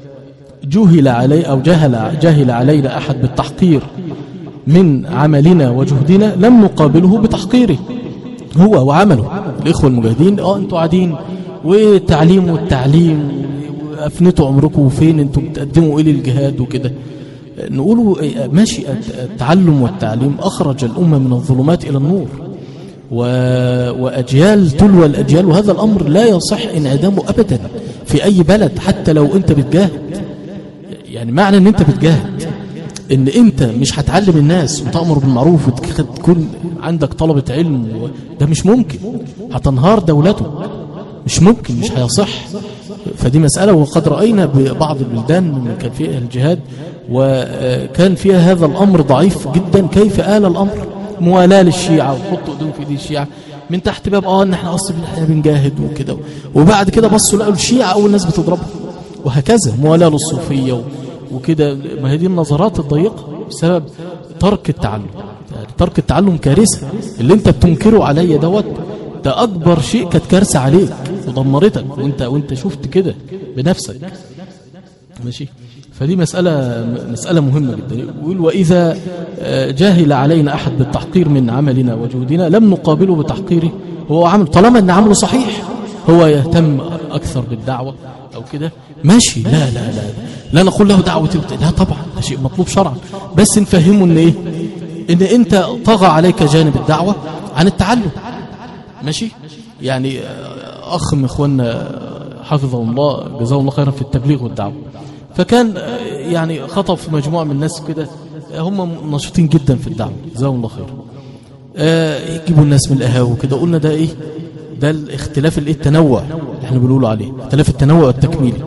جهل علي أو جهل, جهل علينا أحد بالتحقير من عملنا وجهدنا لم نقابله بتحقيره هو وعمله الإخوة المجاهدين اه انتوا قاعدين والتعليم والتعليم وافنتوا عمركم فين انتوا بتقدموا ايه للجهاد وكده نقولوا ماشي التعلم والتعليم أخرج الأمة من الظلمات إلى النور و... وأجيال تلوى الأجيال وهذا الأمر لا يصح انعدامه أبدا في أي بلد حتى لو أنت بتجاهد يعني معنى أن أنت بتجاهد ان انت مش هتعلم الناس وتأمر بالمعروف وتكون عندك طلبة علم ده مش ممكن هتنهار دولته مش ممكن مش هيصح فدي مسألة وقد رأينا ببعض البلدان كان فيها الجهاد وكان فيها هذا الأمر ضعيف جدا كيف آل الأمر موالاة للشيعة وحطوا ايدهم في ايدي الشيعة من تحت باب اه ان احنا اصلا احنا بنجاهد وكده وبعد كده بصوا لقوا الشيعة اول ناس بتضربهم وهكذا موالاة للصوفية وكده ما هي دي النظرات الضيقة بسبب ترك التعلم يعني ترك التعلم كارثة اللي انت بتنكره عليا دوت ده اكبر شيء كانت كارثة عليك ودمرتك وانت وانت شفت كده بنفسك ماشي فدي مسألة مسألة مهمة جدا يقول وإذا جاهل علينا أحد بالتحقير من عملنا وجهودنا لم نقابله بتحقيره هو عمل طالما أن عمله صحيح هو يهتم أكثر بالدعوة أو كده ماشي لا لا لا لا نقول له دعوة لا طبعا ده شيء مطلوب شرعا بس نفهمه ان ايه ان انت طغى عليك جانب الدعوة عن التعلم ماشي يعني اخ من اخواننا حفظه الله جزاه الله خيرا في التبليغ والدعوة فكان يعني خطب في مجموعة من الناس كده هم نشيطين جدا في الدعوة جزاهم الله خير يجيبوا الناس من القهاوي وكده قلنا ده ايه ده الاختلاف الايه التنوع اللي احنا بنقوله عليه اختلاف التنوع والتكميلي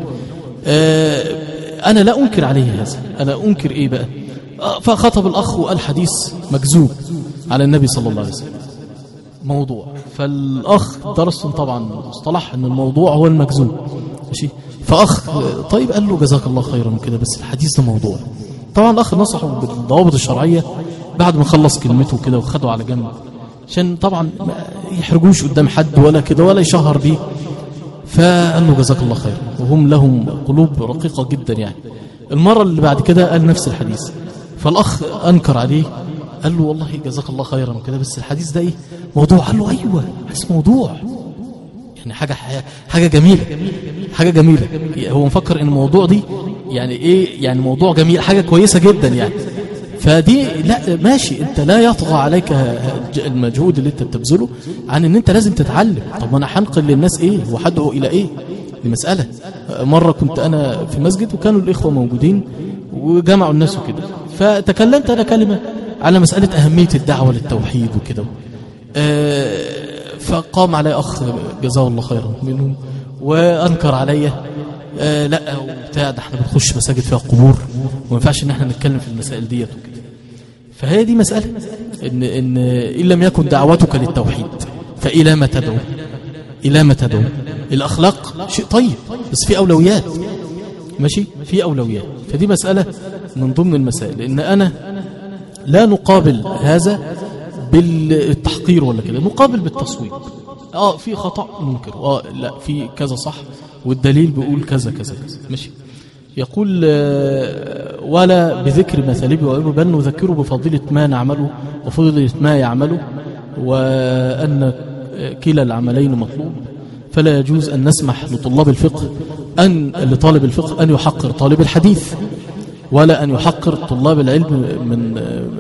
انا لا انكر عليه هذا انا انكر ايه بقى فخطب الاخ وقال حديث مكذوب على النبي صلى الله عليه وسلم موضوع فالاخ درس طبعا مصطلح ان الموضوع هو المكذوب ماشي فاخ طيب قال له جزاك الله خيرا كده بس الحديث ده موضوع طبعا الاخ نصحه بالضوابط الشرعيه بعد ما خلص كلمته كده وخده على جنب عشان طبعا ما يحرجوش قدام حد ولا كده ولا يشهر بيه فقال له جزاك الله خير وهم لهم قلوب رقيقة جدا يعني المرة اللي بعد كده قال نفس الحديث فالأخ أنكر عليه قال له والله جزاك الله خيرا وكده بس الحديث ده ايه موضوع قال له أيوة حديث موضوع يعني حاجة حاجة جميلة حاجة جميلة هو مفكر ان الموضوع دي يعني ايه يعني موضوع جميل حاجة كويسة جدا يعني فدي لا ماشي انت لا يطغى عليك المجهود اللي انت بتبذله عن ان انت لازم تتعلم طب ما انا هنقل للناس ايه وهدعو الى ايه دي مسألة مرة كنت انا في مسجد وكانوا الاخوة موجودين وجمعوا الناس وكده فتكلمت انا كلمة على مسألة اهمية الدعوة للتوحيد وكده فقام علي اخ جزاه الله خيرا منهم وانكر عليا آه لا وبتاع ده احنا بنخش مساجد فيها قبور وما ينفعش ان احنا نتكلم في المسائل ديت وكده فهي دي مسألة ان ان ان لم يكن دعوتك للتوحيد فإلى ما تدعو إلى ما تدعو الأخلاق شيء طيب بس في أولويات ماشي في أولويات فدي مسألة من ضمن المسائل لأن أنا لا نقابل هذا بالتحقير ولا كده نقابل بالتصويب اه في خطأ ننكر اه لا في كذا صح والدليل بيقول كذا كذا كذا ماشي يقول ولا بذكر مثالبه وعيبه بل نذكره بفضيلة ما نعمله وفضيلة ما يعمله وأن كلا العملين مطلوب فلا يجوز أن نسمح لطلاب الفقه أن لطالب الفقه أن يحقر طالب الحديث ولا أن يحقر طلاب العلم من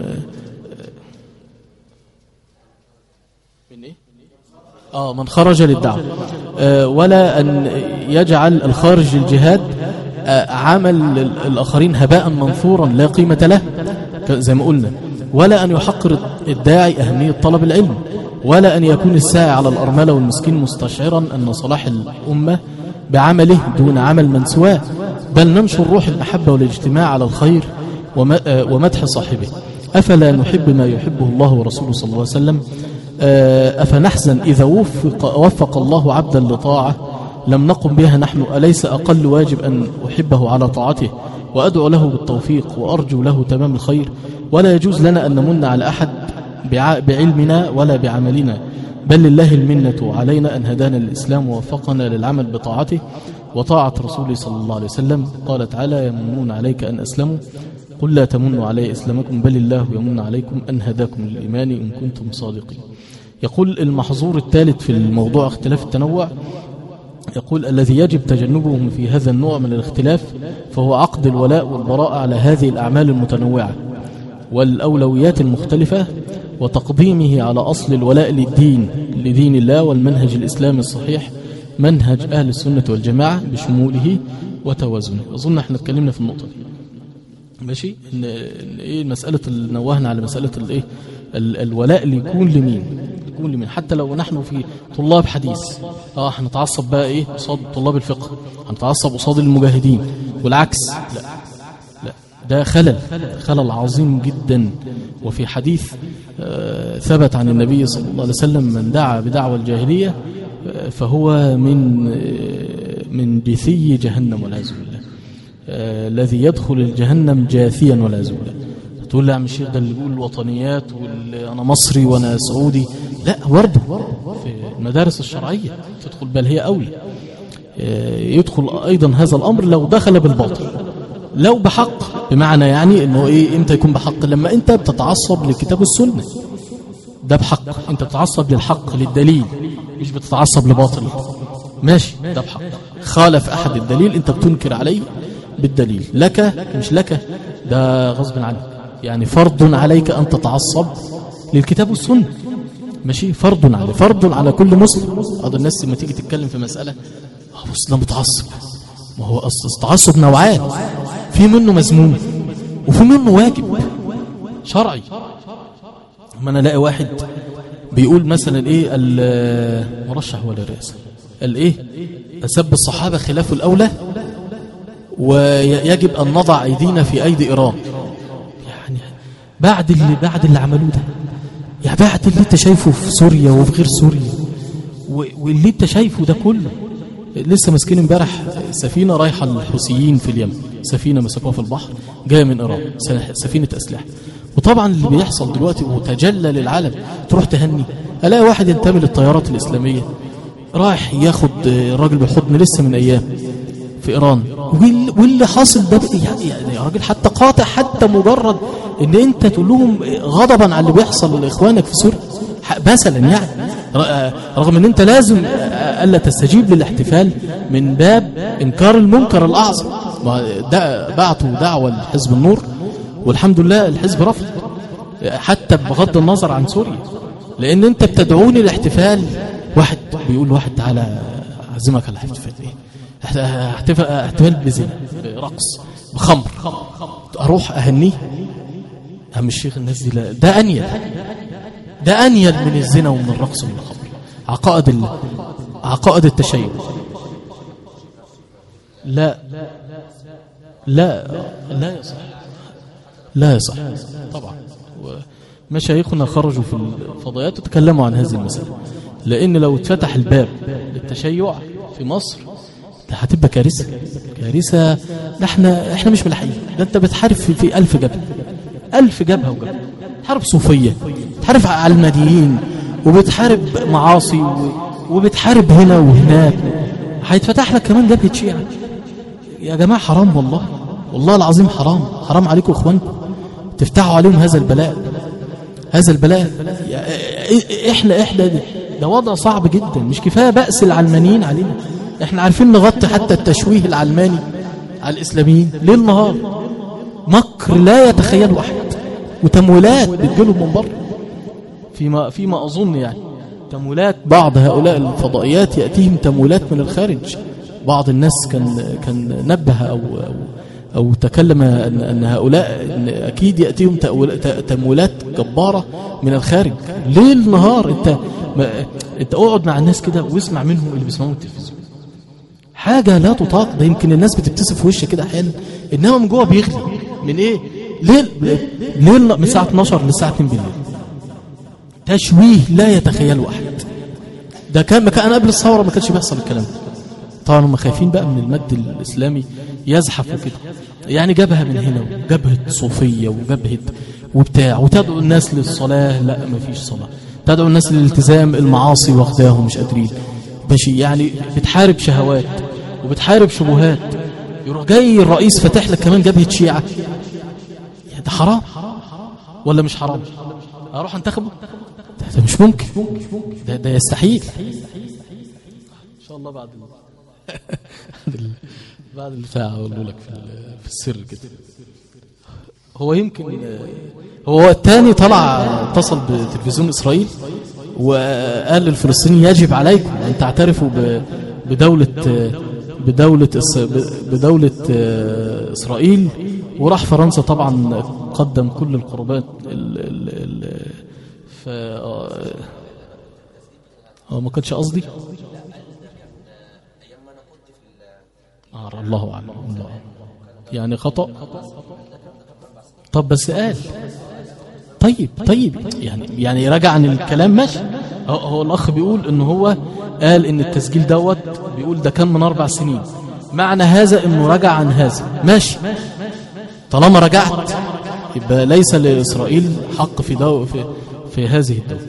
آه من خرج للدعوة آه ولا أن يجعل الخارج للجهاد آه عمل الآخرين هباء منثورا لا قيمة له زي ما قلنا ولا أن يحقر الداعي أهمية طلب العلم ولا أن يكون الساعي على الأرملة والمسكين مستشعرا أن صلاح الأمة بعمله دون عمل من سواه بل ننشر روح المحبة والاجتماع على الخير ومدح صاحبه أفلا نحب ما يحبه الله ورسوله صلى الله عليه وسلم أفنحزن إذا وفق, وفق الله عبدا لطاعة لم نقم بها نحن أليس أقل واجب أن أحبه على طاعته وأدعو له بالتوفيق وأرجو له تمام الخير ولا يجوز لنا أن نمن على أحد بعلمنا ولا بعملنا بل لله المنة علينا أن هدانا الإسلام ووفقنا للعمل بطاعته وطاعة رسوله صلى الله عليه وسلم قال تعالى يمنون عليك أن أسلموا قل لا تمنوا علي إسلامكم بل الله يمن عليكم أن هداكم للإيمان إن كنتم صادقين يقول المحظور الثالث في الموضوع اختلاف التنوع يقول الذي يجب تجنبه في هذا النوع من الاختلاف فهو عقد الولاء والبراء على هذه الأعمال المتنوعة والأولويات المختلفة وتقديمه على أصل الولاء للدين لدين الله والمنهج الإسلامي الصحيح منهج أهل السنة والجماعة بشموله وتوازنه أظن احنا اتكلمنا في النقطة دي ماشي ان ايه مسألة نوهنا على مسألة الايه الولاء اللي يكون لمين يكون لمين حتى لو نحن في طلاب حديث اه هنتعصب بقى ايه قصاد طلاب الفقه هنتعصب قصاد المجاهدين والعكس لا لا ده خلل خلل عظيم جدا وفي حديث آه ثبت عن النبي صلى الله عليه وسلم من دعا بدعوى الجاهلية آه فهو من آه من جثي جهنم والعياذ بالله الذي يدخل الجهنم جاثيا والعياذ بالله تقول لي يا عم الشيخ ده اللي بيقول الوطنيات وانا مصري وانا سعودي لا ورده في المدارس الشرعيه تدخل بل هي اولى يدخل ايضا هذا الامر لو دخل بالباطل لو بحق بمعنى يعني انه ايه امتى يكون بحق لما انت بتتعصب للكتاب والسنه ده بحق انت بتتعصب للحق للدليل مش بتتعصب لباطل ماشي ده بحق خالف احد الدليل انت بتنكر عليه بالدليل لك مش لك ده غصب عنك يعني فرض عليك أن تتعصب للكتاب والسنة ماشي فرض على فرض على كل مسلم هذا الناس لما تيجي تتكلم في مسألة بص ده متعصب ما هو التعصب نوعان في منه مذموم وفي منه واجب شرعي ما انا الاقي واحد بيقول مثلا ايه المرشح ولا الرئاسه الايه سب الصحابه خلاف الاولى ويجب أن نضع أيدينا في أيدي إيران يعني بعد اللي بعد اللي عملوه ده يعني بعد اللي انت شايفه في سوريا وفي غير سوريا واللي انت شايفه ده كله لسه ماسكين امبارح سفينة رايحة للحوثيين في اليمن سفينة مسكوها في البحر جاية من إيران سفينة أسلحة وطبعا اللي بيحصل دلوقتي وتجلى للعالم تروح تهني ألاقي واحد ينتمي للطيارات الإسلامية رايح ياخد راجل بالحضن لسه من أيام في إيران واللي حاصل ده يعني يا راجل حتى قاطع حتى مجرد ان انت تقول لهم غضبا على اللي بيحصل لاخوانك في سوريا مثلا يعني رغم ان انت لازم الا تستجيب للاحتفال من باب انكار المنكر الاعظم بعتوا دعوه لحزب النور والحمد لله الحزب رفض حتى بغض النظر عن سوريا لان انت بتدعوني الاحتفال واحد بيقول واحد تعالى اعزمك على الاحتفال ايه احتفال احتفال بزنا برقص بخمر اروح اهنيه هم الشيخ الناس دي لا ده انيل ده انيل من الزنا ومن الرقص ومن الخمر عقائد ال... عقائد التشيع لا لا لا يصح لا يصح طبعا مشايخنا خرجوا في الفضائيات وتكلموا عن هذه المسألة لأن لو اتفتح الباب للتشيع في مصر هتبقى كارثة كارثة ده احنا احنا مش ملاحقين ده انت بتحارب في, في ألف جبهة ألف جبهة وجبهة بتحارب صوفية بتحارب علمانيين وبتحارب معاصي وبتحارب هنا وهناك هيتفتح لك كمان جبهة شيعة يا جماعة حرام والله والله العظيم حرام حرام عليكم اخوانكم تفتحوا عليهم هذا البلاء هذا البلاء احنا احنا ده, ده وضع صعب جدا مش كفاية بأس العلمانيين علينا احنا عارفين نغطي حتى التشويه العلماني على الإسلاميين ليل نهار مكر لا يتخيله أحد وتمويلات بتجيلهم من بره فيما, فيما أظن يعني تمويلات بعض هؤلاء الفضائيات يأتيهم تمويلات من الخارج بعض الناس كان كان نبه أو, أو, أو تكلم أن, أن هؤلاء إن أكيد يأتيهم تمويلات جبارة من الخارج ليل نهار أنت, ما أنت اقعد مع الناس كده واسمع منهم اللي بيسمعوا التلفزيون حاجة لا تطاق ده يمكن الناس بتبتسم في وشك كده احيانا انما من جوه بيغلي من ايه ليل ليل من الساعه 12 للساعه 2 بالليل تشويه لا يتخيله احد ده كان كان قبل الثوره ما كانش بيحصل الكلام ده طبعا هم خايفين بقى من المد الإسلامي يزحف وكده يعني جبهة من هنا وجبهة صوفية وجبهة وبتاع وتدعو الناس للصلاة لا ما فيش صلاة تدعو الناس للالتزام المعاصي واخداهم مش قادرين ماشي يعني بتحارب شهوات وبتحارب شبهات يروح جاي الرئيس فاتح لك كمان جبهة شيعة يعني ده حرام ولا مش حرام اروح انتخبه ده, ده مش ممكن ده, ده يستحيل ان شاء الله بعد ال... بعد البتاع اقول لك في, في السر كده هو يمكن هو الثاني طلع اتصل بتلفزيون اسرائيل وقال للفلسطينيين يجب عليكم ان تعترفوا بدولة بدولة بدولة اسرائيل وراح فرنسا طبعا قدم كل القربات ال ال ال ف هو ما كانش قصدي آه الله اعلم الله يعني خطأ طب بس قال طيب طيب يعني يعني رجع عن الكلام ماشي هو, هو الاخ بيقول ان هو قال ان التسجيل دوت بيقول ده كان من اربع سنين معنى هذا انه رجع عن هذا ماشي طالما رجعت يبقى ليس لاسرائيل حق في دو في, في هذه الدوله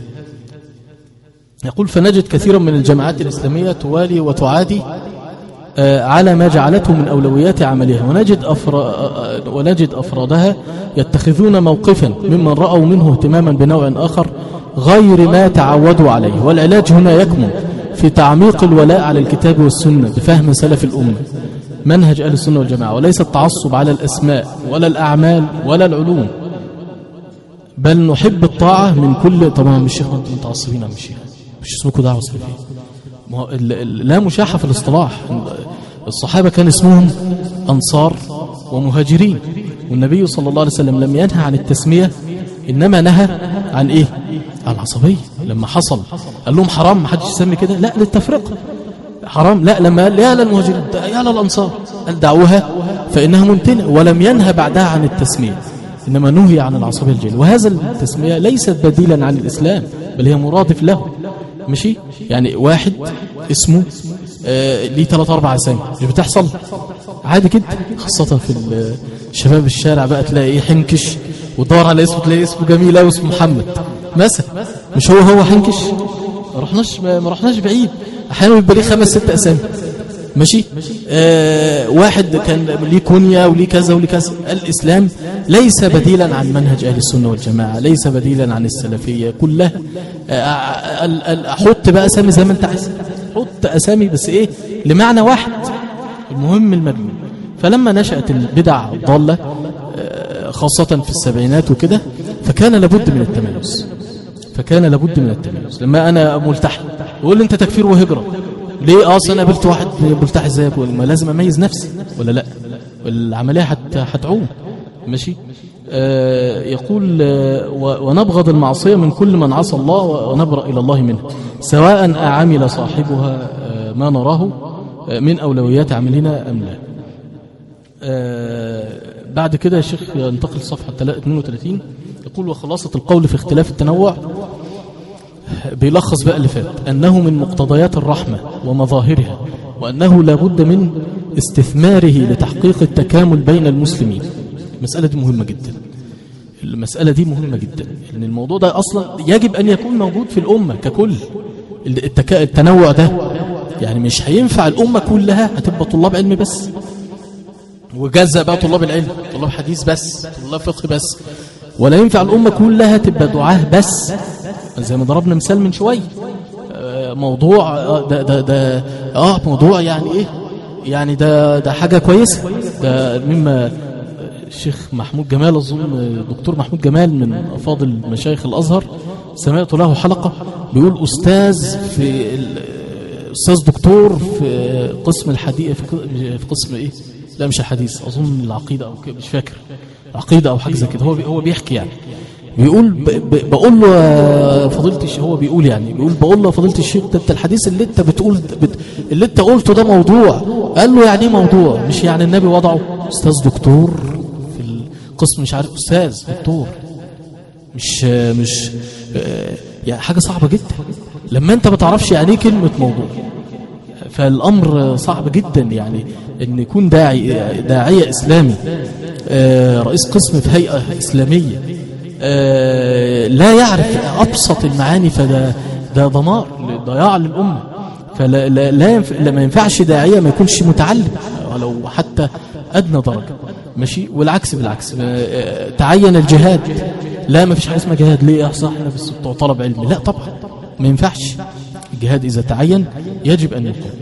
يقول فنجد كثيرا من الجماعات الاسلاميه توالي وتعادي على ما جعلته من أولويات عملها ونجد, أفرا ونجد أفرادها يتخذون موقفا ممن رأوا منه اهتماما بنوع آخر غير ما تعودوا عليه والعلاج هنا يكمن في تعميق الولاء على الكتاب والسنة بفهم سلف الأمة منهج أهل السنة والجماعة وليس التعصب على الأسماء ولا الأعمال ولا العلوم بل نحب الطاعة من كل طبعا مش شيخ انتم متعصبين مش شيخ مش اسمكم دعوة سلفية لا مشاحة في الاصطلاح الصحابة كان اسمهم أنصار ومهاجرين والنبي صلى الله عليه وسلم لم ينهى عن التسمية إنما نهى عن إيه عن العصبية لما حصل قال لهم حرام ما حدش يسمي كده لا للتفرقة حرام لا لما قال يا للمهاجرين يا للأنصار قال دعوها فإنها منتنة ولم ينهى بعدها عن التسمية إنما نهي عن العصبية الجيل وهذا التسمية ليست بديلا عن الإسلام بل هي مرادف له ماشي يعني واحد اسمه آه ليه ثلاث اربع اسامي مش بتحصل عادي كده خاصة في شباب الشارع بقى تلاقي ايه حنكش وتدور على اسمه تلاقي اسمه جميل قوي اسمه محمد مثلا مش هو هو حنكش ما رحناش ما رحناش بعيد احيانا بيبقى ليه خمس ست اسامي ماشي آه واحد كان ليه كونيا وليه كذا وليه كذا الإسلام ليس بديلا عن منهج أهل السنة والجماعة ليس بديلا عن السلفية كلها آه أحط بقى أسامي زي ما أنت عايز حط أسامي بس إيه لمعنى واحد المهم المجنون فلما نشأت البدع الضالة آه خاصة في السبعينات وكده فكان لابد من التميز فكان لابد من التميز لما أنا ملتحي يقول لي أنت تكفير وهجرة ليه اصلا انا قابلت واحد ملتحي زيك ما لازم اميز نفسي ولا لا العمليه هتعوم ماشي آه يقول آه ونبغض المعصيه من كل من عصى الله ونبرأ الى الله منه سواء عمل صاحبها آه ما نراه من اولويات عملنا ام لا بعد كده يا شيخ ينتقل صفحه 32 يقول وخلاصه القول في اختلاف التنوع بيلخص بقى اللي فات أنه من مقتضيات الرحمة ومظاهرها وأنه لابد من استثماره لتحقيق التكامل بين المسلمين المسألة دي مهمة جدا المسألة دي مهمة جدا لأن الموضوع ده أصلا يجب أن يكون موجود في الأمة ككل التكا... التنوع ده يعني مش هينفع الأمة كلها هتبقى طلاب علم بس وجزء بقى طلاب العلم طلاب حديث بس طلاب فقه بس ولا ينفع الأمة كلها تبقى دعاه بس زي ما ضربنا مثال من شوية موضوع ده, ده, ده اه موضوع يعني ايه يعني ده ده حاجة كويسة ده مما الشيخ محمود جمال أظن دكتور محمود جمال من أفاضل مشايخ الأزهر سمعت له حلقة بيقول أستاذ في أستاذ دكتور في قسم الحديث في قسم إيه لا مش الحديث أظن العقيدة أو مش فاكر عقيدة أو حاجة زي كده هو هو بيحكي يعني بيقول ب ب بقول له فضيله الشيخ هو بيقول يعني بيقول بقول له فضيله الشيخ ده انت الحديث اللي انت بتقول بت اللي انت قلته ده موضوع قال له يعني ايه موضوع مش يعني النبي وضعه استاذ دكتور في القسم مش عارف استاذ دكتور مش مش يعني حاجه صعبه جدا لما انت ما تعرفش يعني ايه كلمه موضوع فالأمر صعب جدا يعني أن يكون داعي داعية إسلامي آه، رئيس قسم في هيئة إسلامية آه، لا يعرف أبسط المعاني فده ده دمار ضياع للأمة فلا لا لا ينف... لا ما ينفعش داعية ما يكونش متعلم ولو حتى أدنى درجة ماشي والعكس بالعكس آه، تعين الجهاد لا ما فيش حاجة اسمها جهاد ليه يا صح احنا بس بتوع طلب علمي لا طبعا ما ينفعش الجهاد إذا تعين يجب أن يكون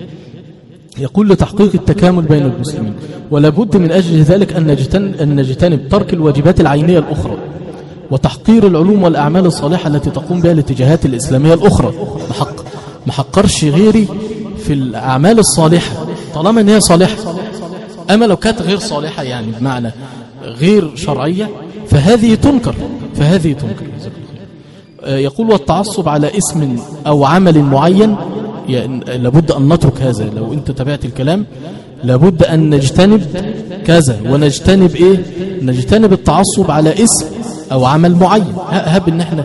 يقول لتحقيق التكامل بين المسلمين ولا بد من أجل ذلك أن نجتنب, أن نجتنب ترك الواجبات العينية الأخرى وتحقير العلوم والأعمال الصالحة التي تقوم بها الاتجاهات الإسلامية الأخرى محق محقرش غيري في الأعمال الصالحة طالما أن هي صالحة أما لو كانت غير صالحة يعني بمعنى غير شرعية فهذه تنكر فهذه تنكر جزاك الله خير. آه، يقول والتعصب على اسم أو عمل معين يعني لابد أن نترك هذا لو أنت تابعت الكلام لابد أن نجتنب كذا ونجتنب إيه نجتنب التعصب على اسم أو عمل معين ه- هب إن احنا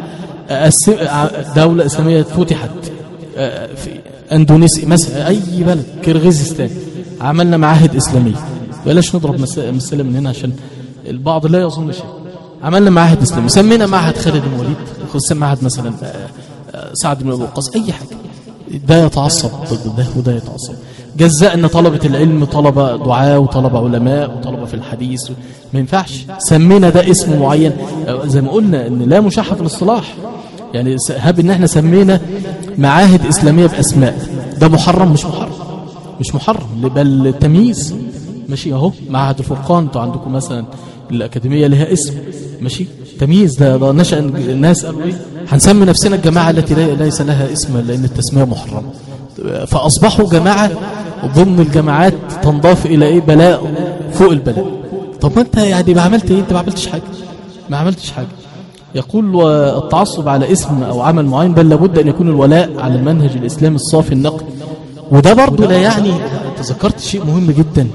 أس- ع- دولة إسلامية فتحت آه، في أندونيسيا مثلا أي بلد كرغيزستان عملنا معاهد إسلامية بلاش نضرب مس- أمثلة من هنا عشان البعض لا يظن شيء عملنا معاهد إسلامي سمينا معهد خالد بن وليد خصوصا معهد مثلا آه، آه، سعد بن أبي وقاص أي حاجة ده يتعصب ضد ده وده يتعصب جزأنا طلبة العلم طلبة دعاء وطلبة علماء وطلبة في الحديث ما ينفعش سمينا ده اسم معين آه، زي ما قلنا ان لا مشاحة في الاصطلاح يعني س- هب ان احنا سمينا معاهد اسلامية باسماء ده محرم مش محرم مش محرم بل تمييز ماشي اهو معهد الفرقان انتوا عندكم مثلا الاكاديميه لها اسم ماشي تمييز ده, ده نشا الناس قالوا ايه هنسمي نفسنا الجماعه التي لي- ليس لها اسم لان التسميه محرمه فاصبحوا جماعه ضمن الجماعات تنضاف الى ايه بلاء فوق البلاء طب ما انت يعني ما عملت ايه انت ما عملتش حاجه ما عملتش حاجه يقول والتعصب على اسم أو عمل معين بل لابد أن يكون الولاء على المنهج الإسلامي الصافي النقي وده برضه لا يعني تذكرت شيء مهم جدا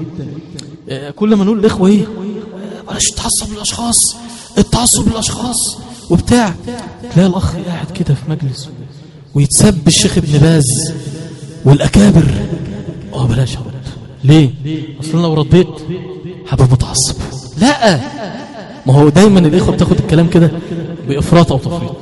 آه، كل ما نقول الإخوة إيه آه، بلاش التعصب للأشخاص التعصب للأشخاص وبتاع تلاقي الأخ قاعد كده في مجلس ويتسب الشيخ ابن باز والأكابر اه بلاش أرد ليه؟ أصلا لو رديت هبقى متعصب لا ما هو دايما الإخوة بتاخد الكلام كده بإفراط أو تفريط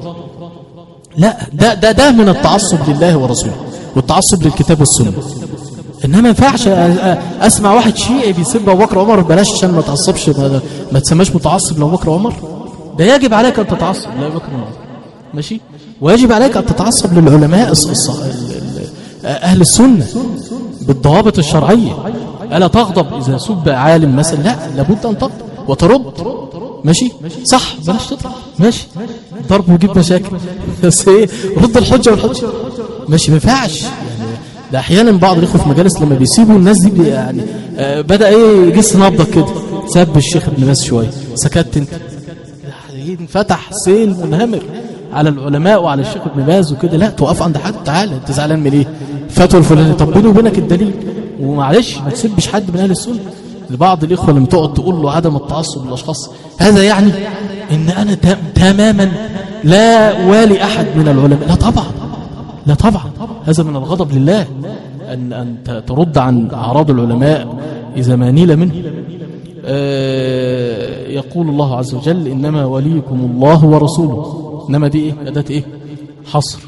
لا ده ده ده من التعصب لله ورسوله والتعصب للكتاب والسنة انما ما ينفعش أ- أ- اسمع واحد شيعي بيسب ابو بكر وعمر بلاش عشان ما تعصبش ما, ما تسماش متعصب لابو بكر وعمر ده يجب عليك ان تتعصب لابو بكر وعمر ماشي ويجب عليك ان تتعصب للعلماء الص- الص- ال- ال- اهل السنه بالضوابط الشرعيه الا تغضب اذا سب عالم مثلا لا لابد ان تغضب وترد ماشي صح بلاش تطلع ماشي ضرب ويجيب مشاكل بس ايه رد الحجه والحجه ماشي ما ينفعش يعني ده احيانا بعض الاخوه في مجالس لما بيسيبوا الناس دي بي- يعني آه بدا ايه يجس نبضك كده سب الشيخ ابن باز شويه سكت انت انفتح سيل منهمر على العلماء وعلى الشيخ ابن باز وكده لا توقف عند حد تعالى انت زعلان من ايه فتوى الفلاني طب بيني وبينك الدليل ومعلش ما تسبش حد من اهل السنه لبعض الاخوه لما تقعد تقول له عدم التعصب للاشخاص هذا يعني ان انا تم- تماما لا والي احد من العلماء لا طبعا لا طبعا هذا من الغضب لله ان ان ت- ترد عن اعراض العلماء اذا ما نيل منه آه، يقول الله عز وجل إنما وليكم الله ورسوله إنما دي إيه أداة إيه حصر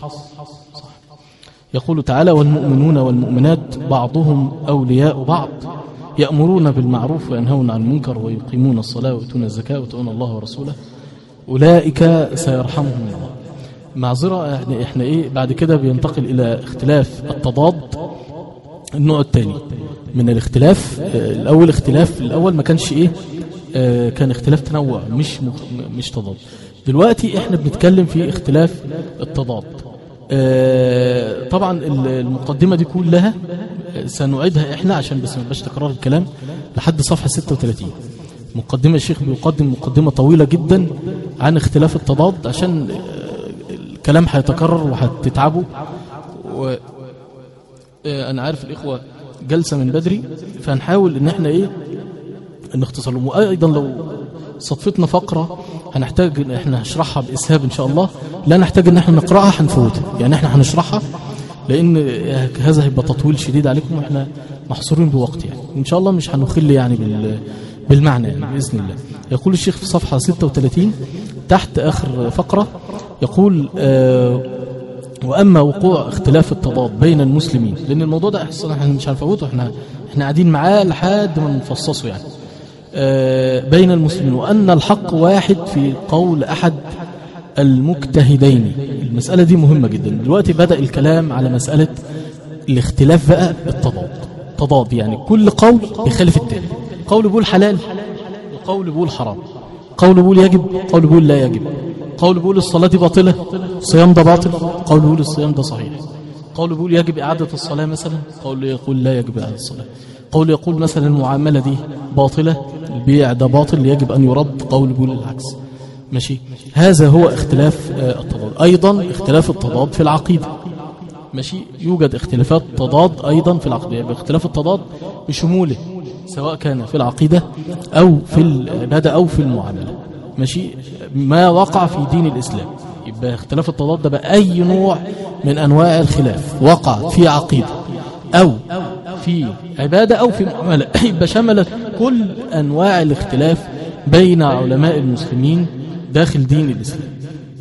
يقول تعالى والمؤمنون والمؤمنات بعضهم أولياء بعض يأمرون بالمعروف وينهون عن المنكر ويقيمون الصلاة ويؤتون الزكاة ويطيعون الله ورسوله أولئك سيرحمهم الله معذرة يعني احنا ايه بعد كده بينتقل إلى اختلاف التضاد النوع الثاني من الاختلاف آه، الاول اختلاف الاول ما كانش ايه آه، كان اختلاف تنوع مش مخ... مش تضاد دلوقتي احنا بنتكلم في اختلاف التضاد آه، طبعا ال- المقدمه دي كلها آه، سنعيدها احنا عشان بس ما يبقاش تكرار الكلام لحد صفحه 36 مقدمه الشيخ بيقدم مقدمه طويله جدا عن اختلاف التضاد عشان آه، الكلام هيتكرر وهتتعبوا و... آه، انا عارف الاخوه جلسه من بدري فهنحاول ان احنا ايه نختصر لهم وايضا لو صدفتنا فقره هنحتاج ان احنا نشرحها باسهاب ان شاء الله لا نحتاج ان احنا نقراها هنفوتها يعني احنا هنشرحها لان هذا هيبقى تطويل شديد عليكم واحنا محصورين بوقت يعني ان شاء الله مش هنخل يعني بال بالمعنى يعني باذن الله يقول الشيخ في صفحه 36 تحت اخر فقره يقول آه واما وقوع اختلاف التضاد بين المسلمين لان الموضوع ده احنا احنا مش هنفوته احنا احنا قاعدين معاه لحد ما نفصصه يعني آه بين المسلمين وان الحق واحد في قول احد المجتهدين المسألة دي مهمة جدا دلوقتي بدأ الكلام على مسألة الاختلاف بقى التضاد تضاد يعني كل قول بيخالف التاني قول بيقول حلال وقول بيقول حرام قول بيقول يجب قول بيقول لا يجب قول بيقول الصلاة دي باطلة الصيام ده باطل قول بيقول الصيام ده صحيح قول بيقول يجب إعادة الصلاة مثلا قول يقول لا يجب إعادة الصلاة قول يقول مثلا المعاملة دي باطلة البيع ده باطل يجب أن يرد قول بيقول العكس ماشي هذا هو اختلاف التضاد أيضا اختلاف التضاد في العقيدة ماشي يوجد اختلافات تضاد أيضا في العقيدة يعني اختلاف التضاد بشموله سواء كان في العقيدة أو في العبادة أو في المعاملة ماشي ما وقع في دين الإسلام يبقى اختلاف التضاد ده بأي نوع من أنواع الخلاف وقع في عقيدة أو في عبادة أو في معاملة يبقى شملت كل أنواع الاختلاف بين علماء المسلمين داخل دين الإسلام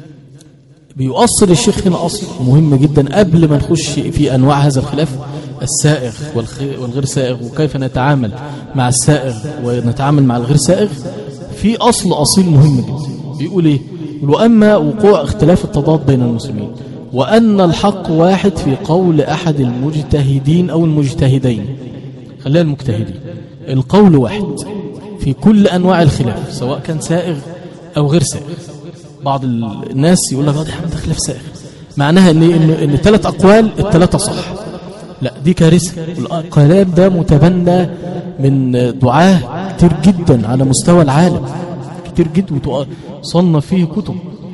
بيؤصل الشيخ هنا أصل مهم جدا قبل ما نخش في أنواع هذا الخلاف السائغ والغير سائغ وكيف نتعامل مع السائغ ونتعامل مع الغير سائغ في أصل أصيل مهم جدا بيقول إيه وأما وقوع اختلاف التضاد بين المسلمين وأن الحق واحد في قول أحد المجتهدين أو المجتهدين خلينا المجتهدين القول واحد في كل أنواع الخلاف سواء كان سائغ أو غير سائغ بعض الناس يقول لك ده خلاف سائغ معناها ان ان ان ثلاث اقوال الثلاثه صح لا دي كارثه الكلام ده متبنى من دعاه كتير جدا على مستوى العالم كتير جدا صنف فيه كتب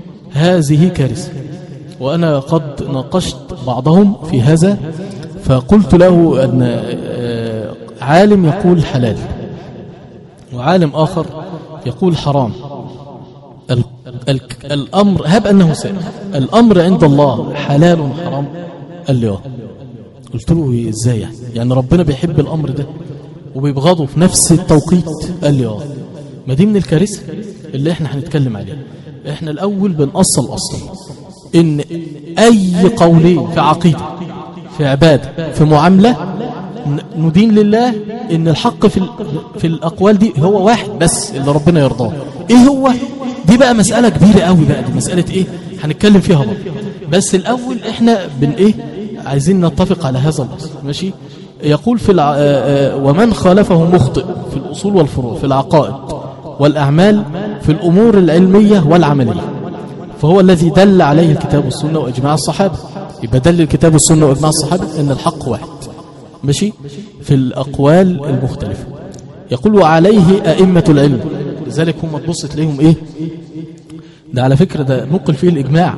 هذه كارثه وانا قد ناقشت بعضهم في هذا فقلت له ان عالم يقول حلال وعالم اخر يقول حرام ال ال الأمر هب أنه سائل الأمر عند الله حلال حرام قال لي اه قلت له ازاي يعني يعني ربنا بيحب الأمر ده وبيبغضه في نفس التوقيت قال لي اه ما دي من الكارثة اللي احنا هنتكلم عليها احنا الأول بنأصل أصل إن أي قولين في عقيدة في عبادة في معاملة ندين لله ان الحق في في الاقوال دي هو واحد بس اللي ربنا يرضاه ايه هو دي بقى مسألة كبيرة قوي بقى دي مسألة ايه هنتكلم فيها بقى بس الاول احنا بن ايه عايزين نتفق على هذا الاصل ماشي يقول في الع... ومن خالفه مخطئ في الاصول والفروع في العقائد والاعمال في الامور العلمية والعملية فهو الذي دل عليه الكتاب والسنة واجماع الصحابة يبقى دل الكتاب والسنة واجماع الصحابة ان الحق واحد ماشي في الأقوال المختلفة يقول وعليه أئمة العلم لذلك هم تبص تلاقيهم إيه ده على فكرة ده نقل فيه الإجماع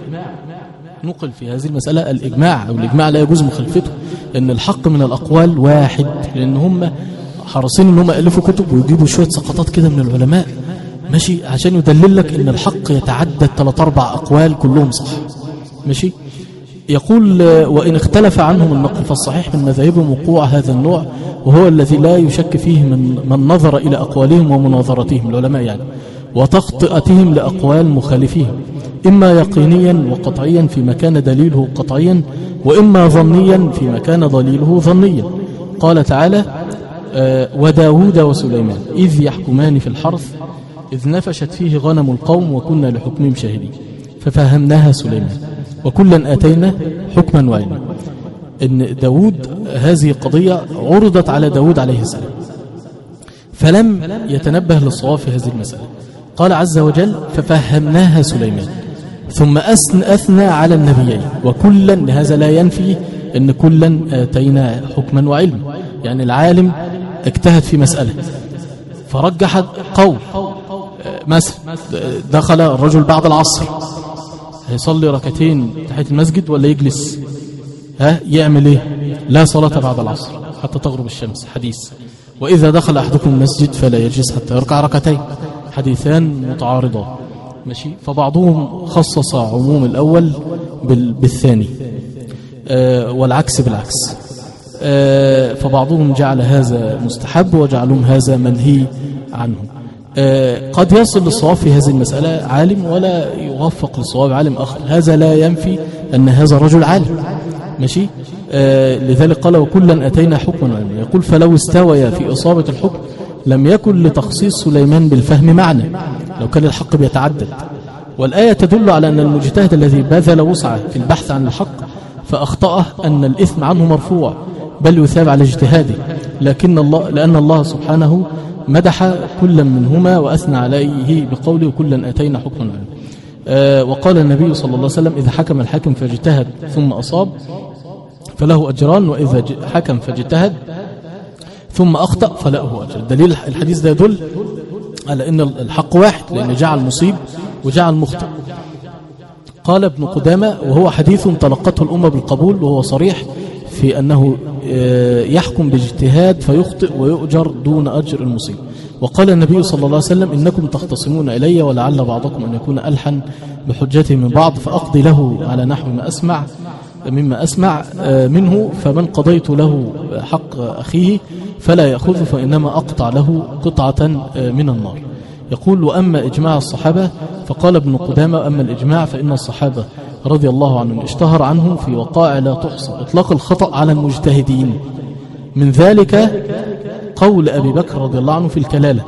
نقل في هذه المسألة الإجماع أو الإجماع لا يجوز مخالفته أن الحق من الأقوال واحد لأن هم حرصين أن هم ألفوا كتب ويجيبوا شوية سقطات كده من العلماء ماشي عشان يدلل لك أن الحق يتعدد ثلاث أربع أقوال كلهم صح ماشي يقول وإن اختلف عنهم النقل فالصحيح من مذاهبهم وقوع هذا النوع وهو الذي لا يشك فيه من, من نظر إلى أقوالهم ومناظرتهم العلماء يعني وتخطئتهم لأقوال مخالفيهم إما يقينيا وقطعيا فيما كان دليله قطعيا وإما ظنيا فيما كان دليله ظنيا قال تعالى آه وداود وسليمان إذ يحكمان في الحرث إذ نفشت فيه غنم القوم وكنا لحكمهم شاهدين ففهمناها سليمان وكلا آتينا حكما وعلما إن داود هذه قضية عرضت على داود عليه السلام فلم يتنبه للصواب في هذه المسألة قال عز وجل ففهمناها سليمان ثم أثنى, أثنى على النبيين وكلا هذا لا ينفي أن كلا آتينا حكما وعلما يعني العالم اجتهد في مسألة فرجح قول مثلا دخل الرجل بعد العصر هيصلي ركعتين تحت المسجد ولا يجلس ها يعمل ايه لا صلاة بعد العصر حتى تغرب الشمس حديث وإذا دخل أحدكم المسجد فلا يجلس حتى يركع ركعتين حديثان متعارضان ماشي فبعضهم خصص عموم الأول بالثاني آه، والعكس بالعكس آه، فبعضهم جعل هذا مستحب وجعلهم هذا منهي عنه آه، قد يصل للصواب في هذه المسألة عالم ولا يوفق للصواب عالم آخر هذا لا ينفي أن هذا رجل عالم ماشي آه لذلك قال وكلا أتينا حكما وعلما يقول فلو استوي في إصابة الحكم لم يكن لتخصيص سليمان بالفهم معنى لو كان الحق بيتعدد والآية تدل على أن المجتهد الذي بذل وسعه في البحث عن الحق فأخطأه أن الإثم عنه مرفوع بل يثاب على اجتهاده لكن الله لأن الله سبحانه مدح كلا منهما وأثنى عليه بقوله كلا أتينا حكما وعلما آه وقال النبي صلى الله عليه وسلم إذا حكم الحاكم فاجتهد ثم أصاب فله أجران وإذا ج- حكم فاجتهد ثم أخطأ فله أجر دليل الحديث ده يدل على أن الحق واحد لأن جعل مصيب وجعل مخطئ قال ابن قدامة وهو حديث تلقته الأمة بالقبول وهو صريح في أنه آه، يحكم باجتهاد فيخطئ ويؤجر دون أجر المصيب وقال النبي صلى الله عليه وسلم إنكم تختصمون إلي ولعل بعضكم أن يكون ألحن بحجته من بعض فأقضي له على نحو ما أسمع مما أسمع آه، منه فمن قضيت له حق أخيه فلا يأخذه فإنما أقطع له قطعة آه، من النار يقول وأما إجماع الصحابة فقال ابن قدامة أما الإجماع فإن الصحابة رضي الله عنهم اشتهر عنهم في وقائع لا تحصى إطلاق الخطأ على المجتهدين من ذلك قول أبي بكر رضي الله عنه في الكلالة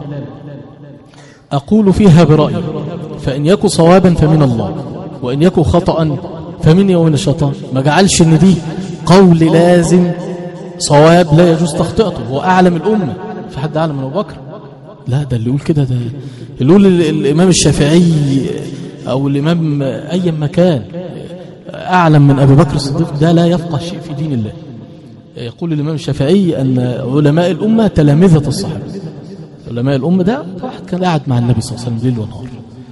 أقول فيها برأيي فإن يكو صوابا فمن الله وإن يكو خطأ فمني ومن الشيطان ما جعلش إن دي قول لازم صواب لا يجوز تخطئته هو أعلم الأمة في حد أعلم من أبو بكر لا ده اللي يقول كده ده اللي يقول ال- الإمام الشافعي أو الإمام أي مكان أعلم من أبي بكر الصديق ده لا يفقه شيء في دين الله يقول الإمام الشافعي أن علماء الأمة تلامذة الصحابة علماء الأمة ده واحد كان قاعد مع النبي صلى الله عليه وسلم ليل ونهار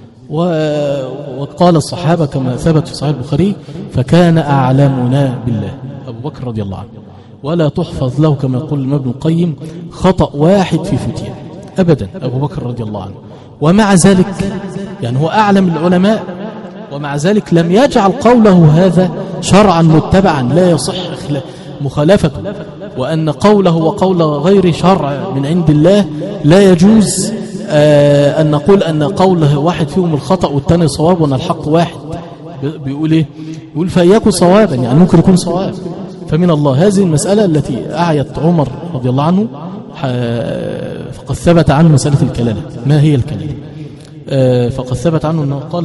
و- وقال الصحابة كما ثبت في صحيح البخاري فكان أعلمنا بالله أبو بكر رضي الله عنه ولا تحفظ له كما يقول الإمام ابن القيم خطأ واحد في فتية أبدا أبو بكر رضي الله عنه ومع ذلك يعني هو أعلم العلماء ومع ذلك لم يجعل قوله هذا شرعا متبعا لا يصح خلا- مخالفته وأن قوله وقول غير شرع من عند الله لا يجوز آه أن نقول أن قوله واحد فيهم الخطأ والثاني صواب وأن الحق واحد بي- بيقول إيه يقول فإياكم صوابا يعني ممكن يكون صواب فمن الله هذه المسألة التي أعيت عمر رضي الله عنه ح- فقد ثبت عنه مسألة الكلالة ما هي الكلالة آه، فقد ثبت عنه أنه قال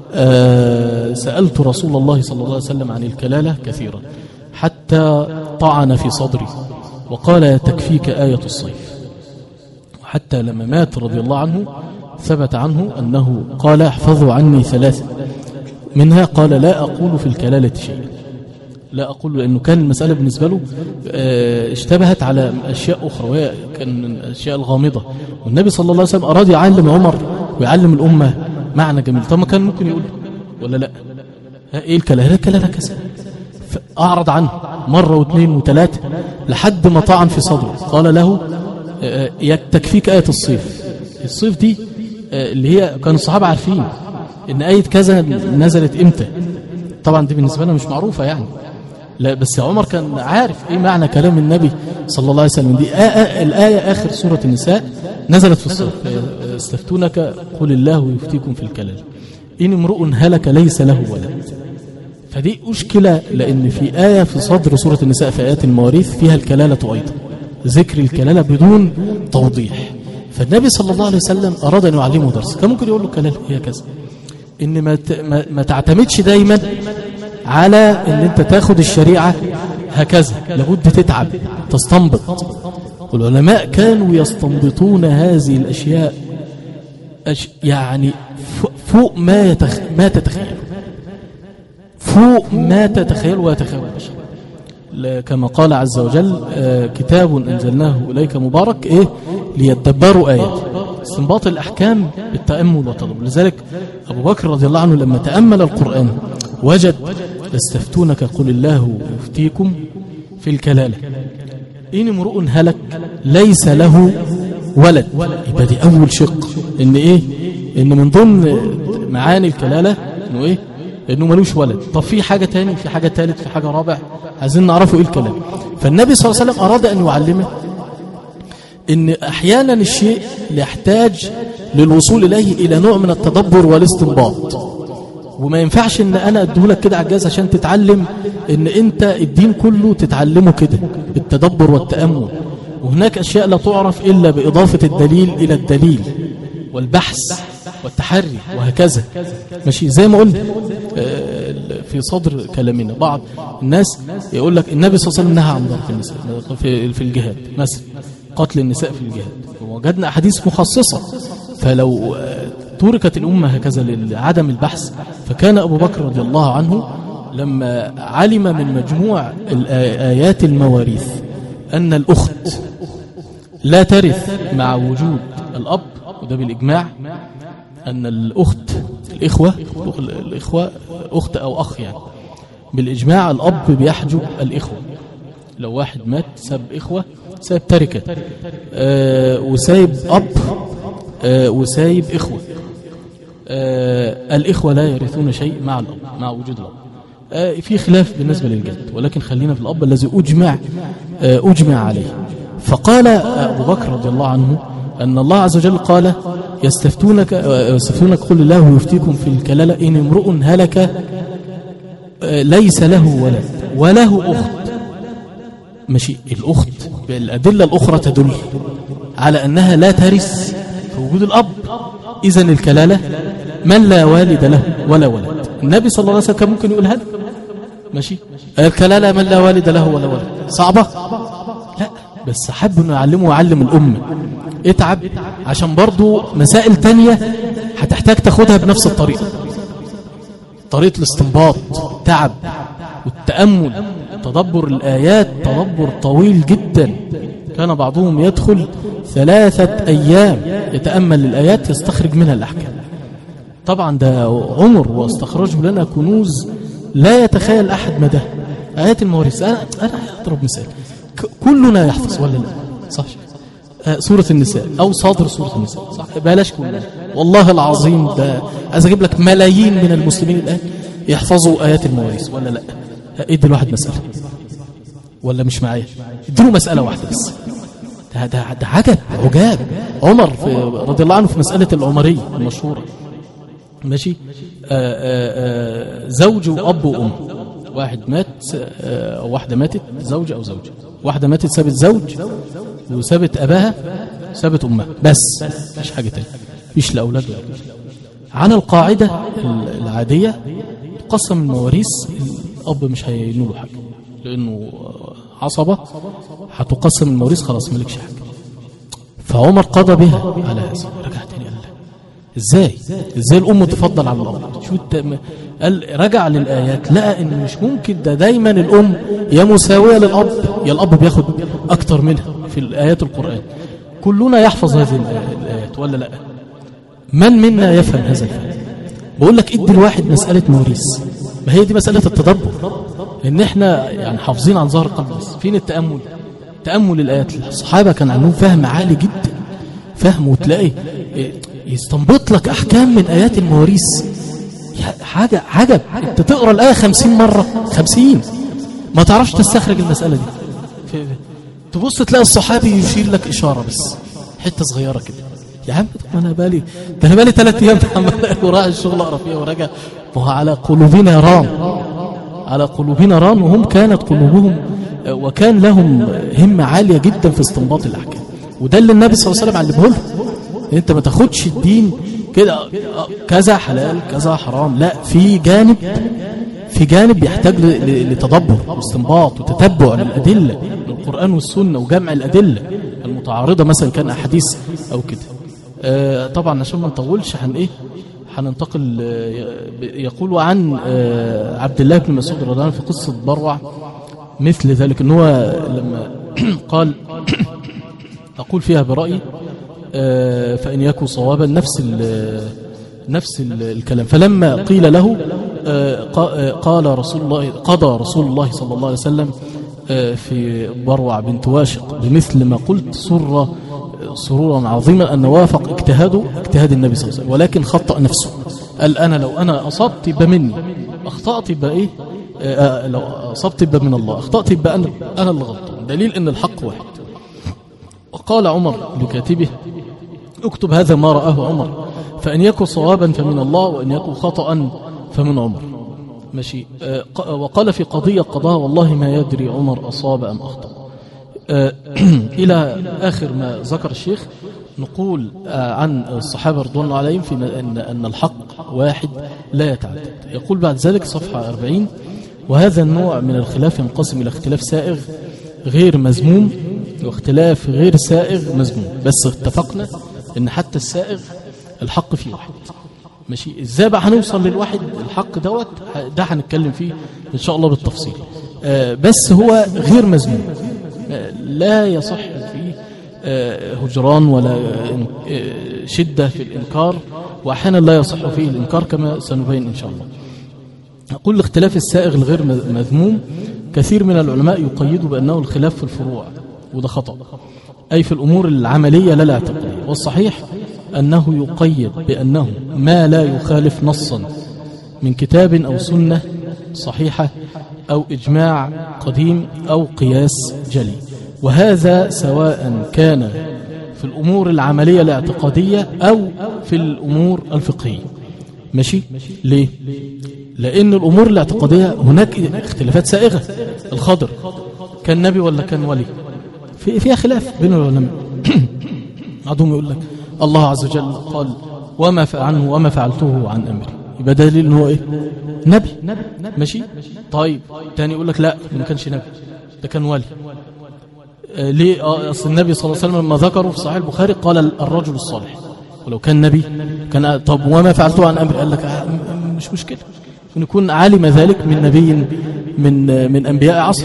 آه، سألت رسول الله صلى الله عليه وسلم عن الكلالة كثيرا حتى طعن في صدري وقال تكفيك آية الصيف حتى لما مات رضي الله عنه ثبت عنه أنه قال احفظوا عني ثلاثة منها قال لا أقول في الكلالة شيء لا أقول لأنه كان المسألة بالنسبة له آه، اشتبهت على أشياء أخرى وهي كان من الأشياء الغامضة والنبي صلى الله عليه وسلم أراد يعلم عمر ويعلم الأمة معنى جميل طب ما كان ممكن يقول ولا لا ها، إيه الكلام هذا الكلام كذا أعرض عنه مرة واثنين وثلاثة لحد ما طعن في صدره قال له آه، آه، تكفيك آية الصيف الصيف دي آه، اللي هي كان الصحابة عارفين إن آية كذا نزلت إمتى طبعا دي بالنسبة لنا مش معروفة يعني لا بس عمر كان عارف ايه معنى كلام النبي صلى الله عليه وسلم دي آه آه الآية آخر سورة النساء نزلت في الصف استفتونك قل الله يفتيكم في الكلام إن امرؤ هلك ليس له ولد فدي أشكلة لأن في آية في صدر سورة النساء في آيات المواريث فيها الكلالة أيضا ذكر الكلالة بدون توضيح فالنبي صلى الله عليه وسلم أراد أن يعلمه درس كان ممكن يقول له كلالة هي كذا إن ما, ت... ما... ما تعتمدش دايما على ان انت تاخد الشريعة هكذا لابد تتعب تستنبط والعلماء كانوا يستنبطون هذه الاشياء أش... يعني ف... فوق ما يتخ... ما تتخيل فوق ما تتخيل ويتخيل البشر ل- كما قال عز وجل آه، كتاب أنزلناه إليك مبارك إيه ليتدبروا آيات استنباط الأحكام بالتأمل والتدبر لذلك أبو بكر رضي الله عنه لما تأمل القرآن وجد يستفتونك قل الله يفتيكم في الكلالة إن امرؤ هلك ليس له ولد يبقى دي أول شق إن إيه إن من ضمن معاني الكلالة إنه إيه انه ملوش ولد طب في حاجة تاني في حاجة تالت في حاجة رابع عايزين نعرفه ايه الكلام فالنبي صلى الله عليه وسلم اراد ان يعلمه ان احيانا الشيء يحتاج للوصول اليه الى نوع من التدبر والاستنباط وما ينفعش ان انا اديهولك كده على الجهاز عشان تتعلم ان انت الدين كله تتعلمه كده بالتدبر والتامل وهناك اشياء لا تعرف الا باضافه الدليل الى الدليل والبحث والتحري وهكذا ماشي زي ما قلنا آه، في صدر كلامنا بعض الناس يقول لك النبي صلى الله عليه وسلم نهى عن ضرب النساء في في الجهاد مثلا قتل النساء في الجهاد وجدنا احاديث مخصصه فلو آه، تركت الامه هكذا لعدم البحث فكان ابو بكر رضي الله عنه لما علم من مجموع الايات المواريث ان الاخت لا ترث مع وجود الاب وده بالاجماع أن الأخت الإخوة الإخوة أخت أو أخ يعني بالإجماع الأب بيحجب الإخوة لو واحد مات ساب إخوة ساب تركة آه وسايب أب آه وسايب إخوة آه الإخوة لا يرثون شيء مع الأب مع وجود الأب آه في خلاف بالنسبة للجد ولكن خلينا في الأب الذي أجمع آه أجمع عليه فقال أبو بكر رضي الله عنه أن الله عز وجل قال يستفتونك يستفتونك قل الله يفتيكم في الكلالة إن امرؤ هلك ليس له ولد وله أخت ماشي الأخت بالأدلة الأخرى تدل على أنها لا ترث في وجود الأب إذا الكلالة من لا والد له ولا ولد النبي صلى الله عليه وسلم كان ممكن يقول هذا ماشي الكلالة من لا والد له ولا ولد صعبة لا بس حب انه يعلمه ويعلم الأمة اتعب عشان برضو مسائل تانية هتحتاج تاخدها بنفس الطريقة طريقة الاستنباط تعب والتأمل تدبر الآيات تدبر طويل جدا كان بعضهم يدخل ثلاثة أيام يتأمل الآيات يستخرج منها الأحكام طبعا ده عمر واستخرجه لنا كنوز لا يتخيل أحد مدى آيات المواريث أنا, أنا أضرب مثال كلنا يحفظ ولا لا صح آه سورة النساء أو صادر سورة النساء صح بلاش كلنا والله العظيم ده عايز أجيب لك ملايين من المسلمين الآن يحفظوا آيات المواريث ولا لا ادي الواحد مسألة ولا مش معايا اديله مسألة واحدة بس ده, ده, ده عجب عجاب عمر في رضي الله عنه في مسألة العمرية المشهورة ماشي آآ آآ زوج وأب وأم واحد مات أو واحدة ماتت زوج أو زوجة واحدة ماتت سابت زوج وسابت أباها سابت أمها بس مش حاجة تانية مش لأولاد ولا على القاعدة العادية تقسم المواريث الأب مش هينوله حاجة لأنه عصبة هتقسم المواريث خلاص ملكش حاجة فعمر قضى بها على هذا رجع تاني قال ازاي ازاي الام تفضل على الاب شو التم... قال رجع للايات لقى ان مش ممكن ده دايما الام يا مساويه للاب يا الاب بياخد اكتر منها في الايات القران كلنا يحفظ هذه الايات ولا لا من منا يفهم هذا الفهم بقول لك ادي الواحد مساله موريث ما هي دي مساله التدبر ان احنا يعني حافظين عن ظهر القلب بس فين التامل تامل الايات الصحابه كان عندهم فهم عالي جدا فهم وتلاقي يستنبط لك أحكام من آيات المواريث حاجة عجب انت تقرأ الآية خمسين مرة خمسين ما تعرفش تستخرج المسألة دي تبص تلاقي الصحابي يشير لك إشارة بس حتة صغيرة كده يا عم انا بالي ده انا بالي ثلاث ايام وراء الشغل اقرا فيها وراجع ما هو على قلوبنا رام على قلوبنا رام وهم كانت قلوبهم وكان لهم همه عاليه جدا في استنباط الاحكام وده اللي النبي صلى الله عليه وسلم علمه لهم انت ما تاخدش الدين كده كذا حلال كذا حرام لا في جانب في جانب يحتاج لتدبر واستنباط وتتبع للأدلة القرآن والسنة وجمع الأدلة المتعارضة مثلا كان أحاديث أو كده آه طبعا عشان ما نطولش هن إيه هننتقل يقول عن آه عبد الله بن مسعود رضي الله عنه في قصة بروع مثل ذلك ان هو لما قال أقول فيها برأيي فإن يكن صوابا نفس ال نفس ال الكلام فلما قيل له قال رسول الله قضى رسول الله صلى الله عليه وسلم في بروع بنت واشق بمثل ما قلت سر سرورا عظيما أن وافق اجتهاده اجتهاد النبي صلى الله عليه وسلم ولكن خطأ نفسه قال أنا لو أنا أصبت يبقى مني أخطأت يبقى إيه آه لو أصبت يبقى من الله أخطأت يبقى أنا, أنا اللي غلطان دليل أن الحق واحد وقال عمر لكاتبه اكتب هذا ما رآه عمر فإن يكن صوابا فمن الله وإن يكن خطأ فمن عمر ماشي آه وقال في قضية قضاها والله ما يدري عمر أصاب أم أخطأ آه إلى آخر ما ذكر الشيخ نقول آه عن الصحابة رضوان الله عليهم في أن, أن الحق واحد لا يتعدد يقول بعد ذلك صفحة 40 وهذا النوع من الخلاف ينقسم إلى اختلاف سائغ غير مذموم واختلاف غير سائغ مذموم بس اتفقنا ان حتى السائغ الحق فيه واحد ماشي ازاي بقى هنوصل للواحد الحق دوت ده هنتكلم فيه ان شاء الله بالتفصيل آه بس هو غير مذموم آه لا يصح فيه آه هجران ولا شدة في الإنكار وأحيانا لا يصح فيه الإنكار كما سنبين إن شاء الله أقول الاختلاف السائغ الغير مذموم كثير من العلماء يقيدوا بأنه الخلاف في الفروع وده خطأ أي في الأمور العملية لا الاعتقادية والصحيح أنه يقيد بأنه ما لا يخالف نصا من كتاب أو سنة صحيحة أو إجماع قديم أو قياس جلي وهذا سواء كان في الأمور العملية الاعتقادية أو في الأمور الفقهية ماشي ليه لأن الأمور الاعتقادية هناك اختلافات سائغة الخضر كان نبي ولا كان ولي في فيها خلاف بين العلماء بعضهم يقول لك الله عز وجل قال وما عنه وما فعلته عن أمري يبقى دليل ان هو ايه نبي ماشي طيب تاني يقول لك لا ما كانش نبي ده كان ولي آه ليه آه اصل النبي صلى الله عليه وسلم لما ذكره في صحيح البخاري قال الرجل الصالح ولو كان نبي كان طب وما فعلته عن امري قال لك آه مش مشكله ان يكون علم ذلك من نبي من من انبياء عصر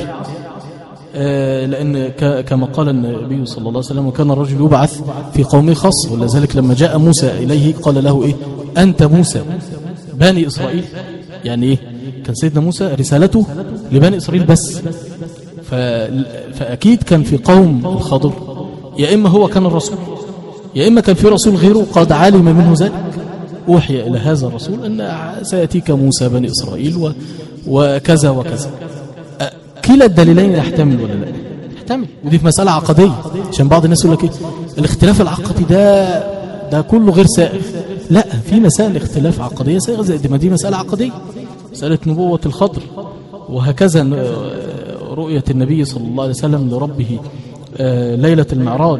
لأن كما قال النبي صلى الله عليه وسلم وكان الرجل يبعث في قومه خاص ولذلك لما جاء موسى إليه قال له إيه أنت موسى بني إسرائيل يعني إيه كان سيدنا موسى رسالته لبني إسرائيل بس فأكيد كان في قوم الخضر يا إما هو كان الرسول يا إما كان في رسول غيره قد علم منه ذلك أوحي إلى هذا الرسول أن سيأتيك موسى بني إسرائيل وكذا وكذا كلا الدليلين يحتمل ولا لا يحتمل ودي في مسألة عقدية عشان بعض الناس يقول لك ايه الاختلاف العقدي ده ده كله غير سائغ لا في مسائل اختلاف عقدية سائغة زي دي ما دي مسألة عقدية مسألة نبوة الخضر وهكذا رؤية النبي صلى الله عليه وسلم لربه ليلة المعراج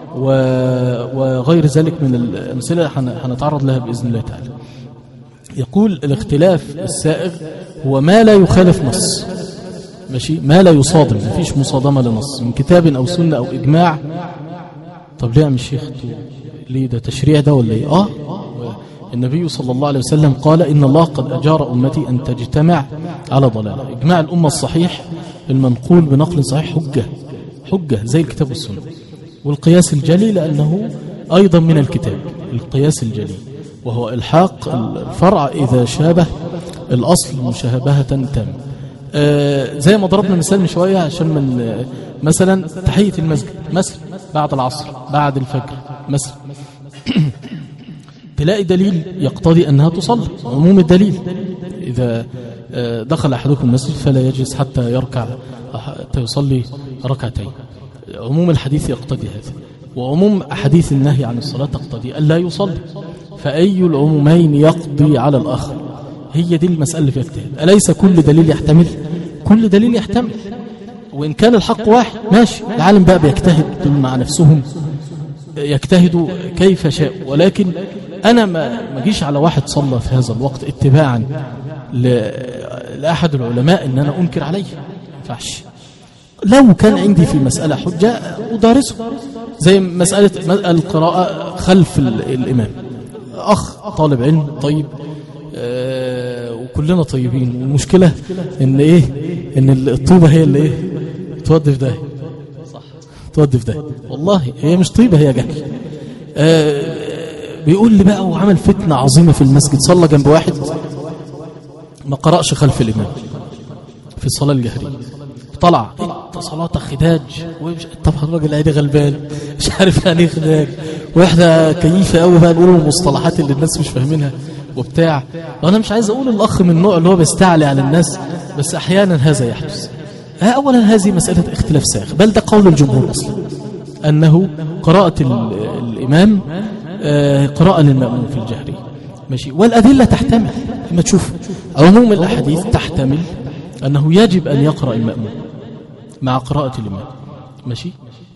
وغير ذلك من الأمثلة هنتعرض لها بإذن الله تعالى يقول الاختلاف السائغ هو ما لا يخالف نص ماشي ما لا يصادم مفيش مصادمة لنص من كتاب أو سنة أو إجماع طب ليه يا الشيخ ليه ده تشريع ده ولا ايه اه النبي صلى الله عليه وسلم قال إن الله قد أجار أمتي أن تجتمع على ضلالة إجماع الأمة الصحيح المنقول بنقل صحيح حجة حجة زي الكتاب والسنة والقياس الجلي لأنه أيضا من الكتاب القياس الجلي وهو إلحاق الفرع إذا شابه الأصل مشابهة تامة آه زي ما ضربنا مثال من شوية عشان من مثلا تحية المسجد مثلا بعد العصر بعد الفجر مثلا تلاقي دليل يقتضي أنها تصلى عموم الدليل إذا آه دخل أحدكم المسجد فلا يجلس حتى يركع حتى يصلي ركعتين عموم الحديث يقتضي هذا وعموم أحاديث النهي عن الصلاة تقتضي ألا يصلي فأي العمومين يقضي على الآخر هي دي المسألة اللي فيها اجتهاد أليس كل دليل يحتمل كل دليل يحتمل وإن كان الحق واحد ماشي العالم بقى بيجتهد مع نفسهم يجتهدوا كيف شاء ولكن أنا ما مجيش على واحد صلى في هذا الوقت اتباعا لأحد العلماء أن أنا أنكر عليه ينفعش لو كان عندي في مسألة حجة أدارسه زي مسألة القراءة خلف الإمام أخ طالب علم طيب آه وكلنا طيبين والمشكلة ان ايه ان الطوبة هي اللي ايه تودي في ده صح تودي في ده والله هي مش طيبة هي جهل آه بيقول لي بقى وعمل فتنة عظيمة في المسجد صلى جنب واحد ما قرأش خلف الإمام في الصلاة الجهرية طلع انت صلاتك خداج طب الراجل عادي غلبان مش عارف يعني ايه خداج واحدة كيفة قوي بقى نقول المصطلحات اللي الناس مش فاهمينها وبتاع وانا مش عايز اقول الاخ من النوع اللي هو بيستعلي على الناس بس احيانا هذا يحدث ها اولا هذه مساله اختلاف ساغ بل ده قول الجمهور اصلا انه قراءه ال- الامام آه، قراءه للماموم في الجهري ماشي والادله تحتمل لما تشوف عموم الاحاديث تحتمل انه يجب ان يقرا الماموم مع قراءه الامام ماشي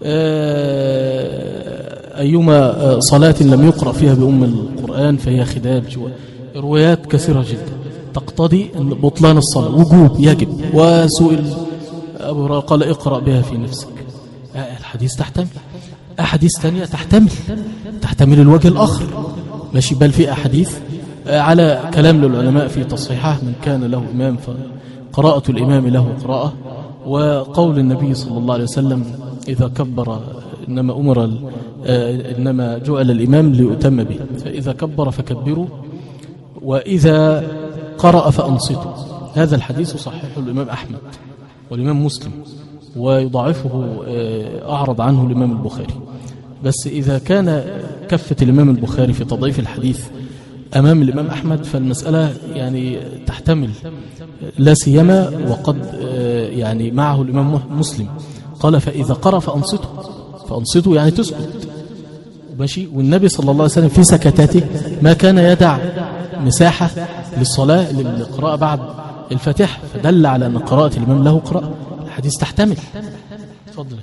آه، أيما آه، صلاة لم يقرأ فيها بأم القرآن فهي خداج روايات كثيرة جدا تقتضي أن بطلان الصلاة وجوب يجب وسئل أبو هريرة قال اقرأ بها في نفسك آه، الحديث تحتمل أحاديث ثانية تحتمل تحتمل الوجه الآخر ماشي بل في أحاديث آه، على كلام للعلماء في تصحيحه من كان له إمام فقراءة الإمام له قراءة وقول النبي صلى الله عليه وسلم إذا كبر إنما أمر ال- آه، إنما جعل الإمام ليؤتم به فإذا كبر فكبروا وإذا قرأ فأنصتوا هذا الحديث صححه الإمام أحمد والإمام مسلم ويضعفه آه، أعرض عنه الإمام البخاري بس إذا كان كفة الإمام البخاري في تضعيف الحديث أمام الإمام أحمد فالمسألة يعني تحتمل لا سيما وقد آه، يعني معه الإمام مسلم قال فإذا قرأ فأنصته فأنصته يعني تسكت ماشي والنبي صلى الله عليه وسلم في سكتاته ما كان يدع مساحة للصلاة للقراءة بعد الفاتحة فدل على أن قراءة الإمام له قراءة الحديث تحتمل تفضل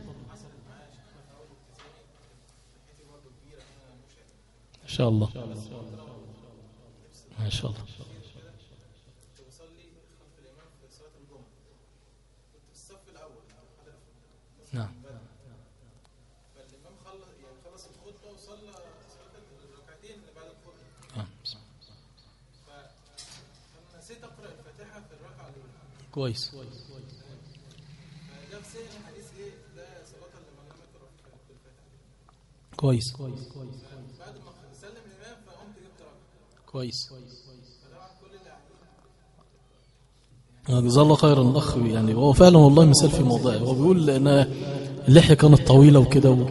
إن شاء الله ما شاء الله نعم آه. كويس كويس كويس آه، جزاه الله خيرا الاخ يعني هو فعلا والله مثال في موضوعه هو بيقول ان اللحيه كانت طويله وكده و...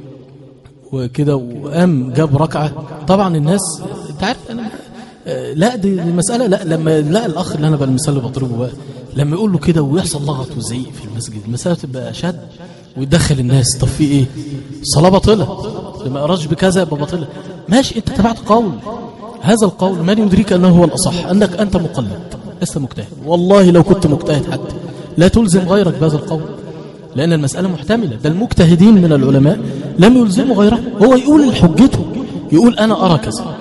وكده وقام جاب ركعه طبعا الناس انت عارف انا آه، لا دي دي المساله لا لما لا الاخ اللي انا بقى المثال اللي بضربه بقى لما يقول له كده ويحصل لغط وزعيق في المسجد المساله تبقى شد ويدخل الناس طب في ايه الصلاه باطله لما قراش بكذا يبقى باطله ماشي انت تبعت قول هذا القول من يدريك انه هو الاصح انك انت مقلد لست مجتهد والله لو كنت مجتهد حتى لا تلزم غيرك بهذا القول لأن المسألة محتملة ده المجتهدين من العلماء لم يلزموا غيره هو يقول حجته يقول أنا أرى كذا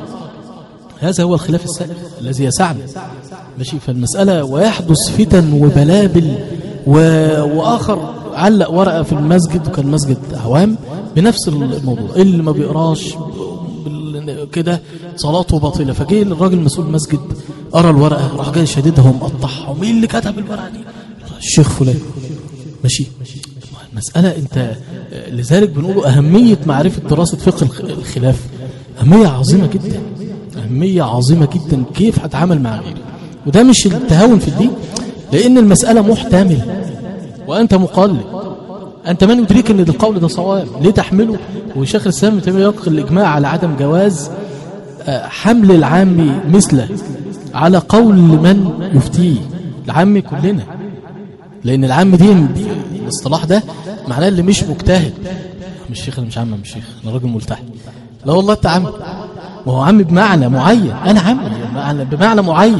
هذا هو الخلاف السائغ الذي يسعني ماشي فالمسألة ويحدث فتن وبلابل و... وآخر علق ورقة في المسجد وكان مسجد عوام بنفس الموضوع اللي ما بيقراش بال- كده صلاته باطلة فجه الراجل مسؤول المسجد قرا الورقة راح جاي شديدها ومقطعها ومين اللي كتب الورقة دي الشيخ فلان ماشي المسألة أنت لذلك بنقول أهمية معرفة دراسة فقه الخ- الخلاف أهمية عظيمة جدا أهمية عظيمة جدا كيف هتعامل مع غيري وده مش التهاون في الدين لأن المسألة محتملة وأنت مقلد أنت من يدريك أن القول ده صواب ليه تحمله وشيخ الإسلام ابن تيمية ينقل الإجماع على عدم جواز آه، حمل العام مثله على قول من يفتيه العام كلنا لان العام دي دي- الاصطلاح ده معناه اللي مش مجتهد مش شيخ انا مش عم مش شيخ انا راجل ملتحي لا والله انت عم ما هو عم بمعنى معين انا عم بمعنى, بمعنى معين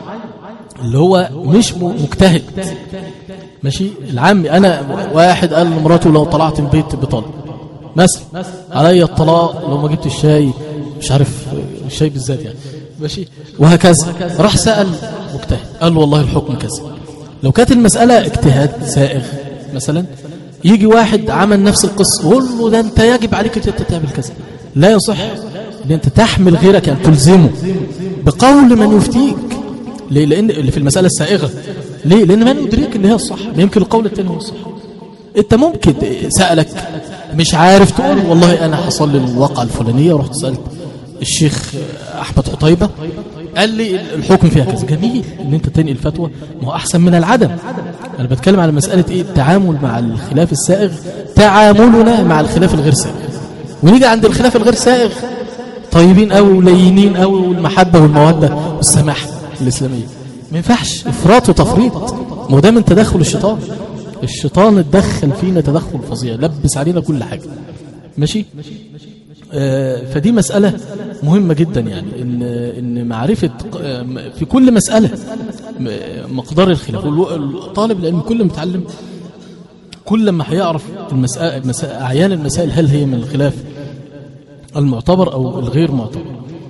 اللي هو مش م- مجتهد ماشي العم انا واحد قال لمراته لو طلعت البيت بطلق مثلا عليا الطلاق لو ما جبت الشاي مش عارف الشاي بالذات يعني ماشي وهكذا راح سأل مجتهد قال له والله الحكم كذا لو كانت المسألة اجتهاد سائغ مثلا يجي واحد عمل نفس القصة ويقول له ده انت يجب عليك ان انت تعمل كذا لا يصح ان انت تحمل غيرك ان تلزمه بقول من يفتيك ليه لان اللي في المسألة السائغة ليه لان من يدريك اللي هي الصح يمكن القول الثاني هو الصح انت ممكن سألك مش عارف تقول والله انا حصل لي الواقعة الفلانية ورحت سألت الشيخ احمد قطيبة قال لي الحكم فيها كذا جميل ان انت تنقل فتوى ما هو احسن من العدم انا بتكلم على مسألة ايه التعامل مع الخلاف السائغ تعاملنا مع الخلاف الغير سائغ ونيجي عند الخلاف الغير سائغ طيبين قوي ولينين قوي والمحبة والمودة والسماحة الإسلامية ما ينفعش إفراط وتفريط ما هو ده من تدخل الشيطان الشيطان اتدخل فينا تدخل فظيع لبس علينا كل حاجة ماشي آه فدي مسألة مهمة جدا يعني إن, إن معرفة آه، في كل مسألة م- مقدار الخلاف والو- طالب العلم كل ما يتعلم كل ما هيعرف المسألة مسا- أعيان المسائل هل هي من الخلاف المعتبر أو الغير معتبر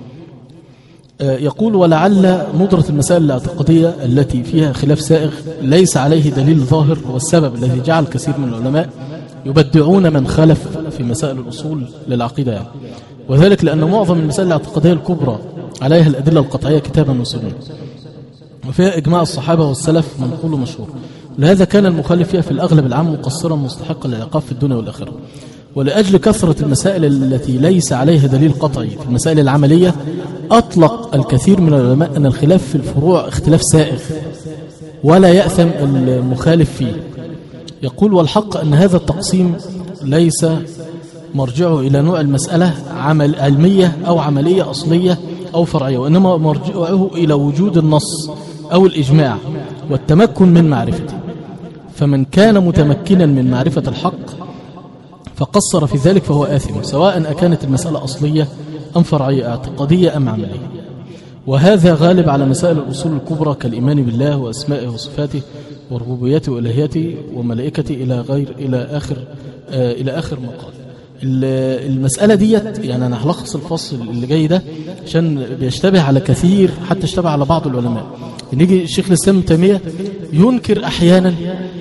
آه، يقول ولعل ندرة المسائل الاعتقادية التي فيها خلاف سائغ ليس عليه دليل ظاهر هو السبب الذي جعل كثير من العلماء يبدعون من خلف في مسائل الأصول للعقيدة يعني. وذلك لأن معظم المسائل الاعتقادية الكبرى عليها الأدلة القطعية كتابا وسنة وفيها إجماع الصحابة والسلف منقول مشهور لهذا كان المخالف فيها في الأغلب العام مقصرا مستحقا للعقاب في الدنيا والآخرة ولأجل كثرة المسائل التي ليس عليها دليل قطعي في المسائل العملية أطلق الكثير من العلماء أن الخلاف في الفروع اختلاف سائغ ولا يأثم المخالف فيه يقول والحق أن هذا التقسيم ليس مرجعه إلى نوع المسألة عمل علمية أو عملية أصلية أو فرعية وإنما مرجعه إلى وجود النص أو الإجماع والتمكن من معرفته فمن كان متمكنا من معرفة الحق فقصر في ذلك فهو آثم سواء أكانت المسألة أصلية أم فرعية اعتقادية أم عملية وهذا غالب على مسائل الأصول الكبرى كالإيمان بالله وأسمائه وصفاته وربوبيته وإلهيته وملائكته إلى غير إلى آخر آه إلى آخر مقال ال- المسألة ديت يعني أنا هلخص الفصل اللي جاي ده عشان بيشتبه على كثير حتى اشتبه على بعض العلماء نيجي الشيخ الإسلام ابن تيمية ينكر أحيانا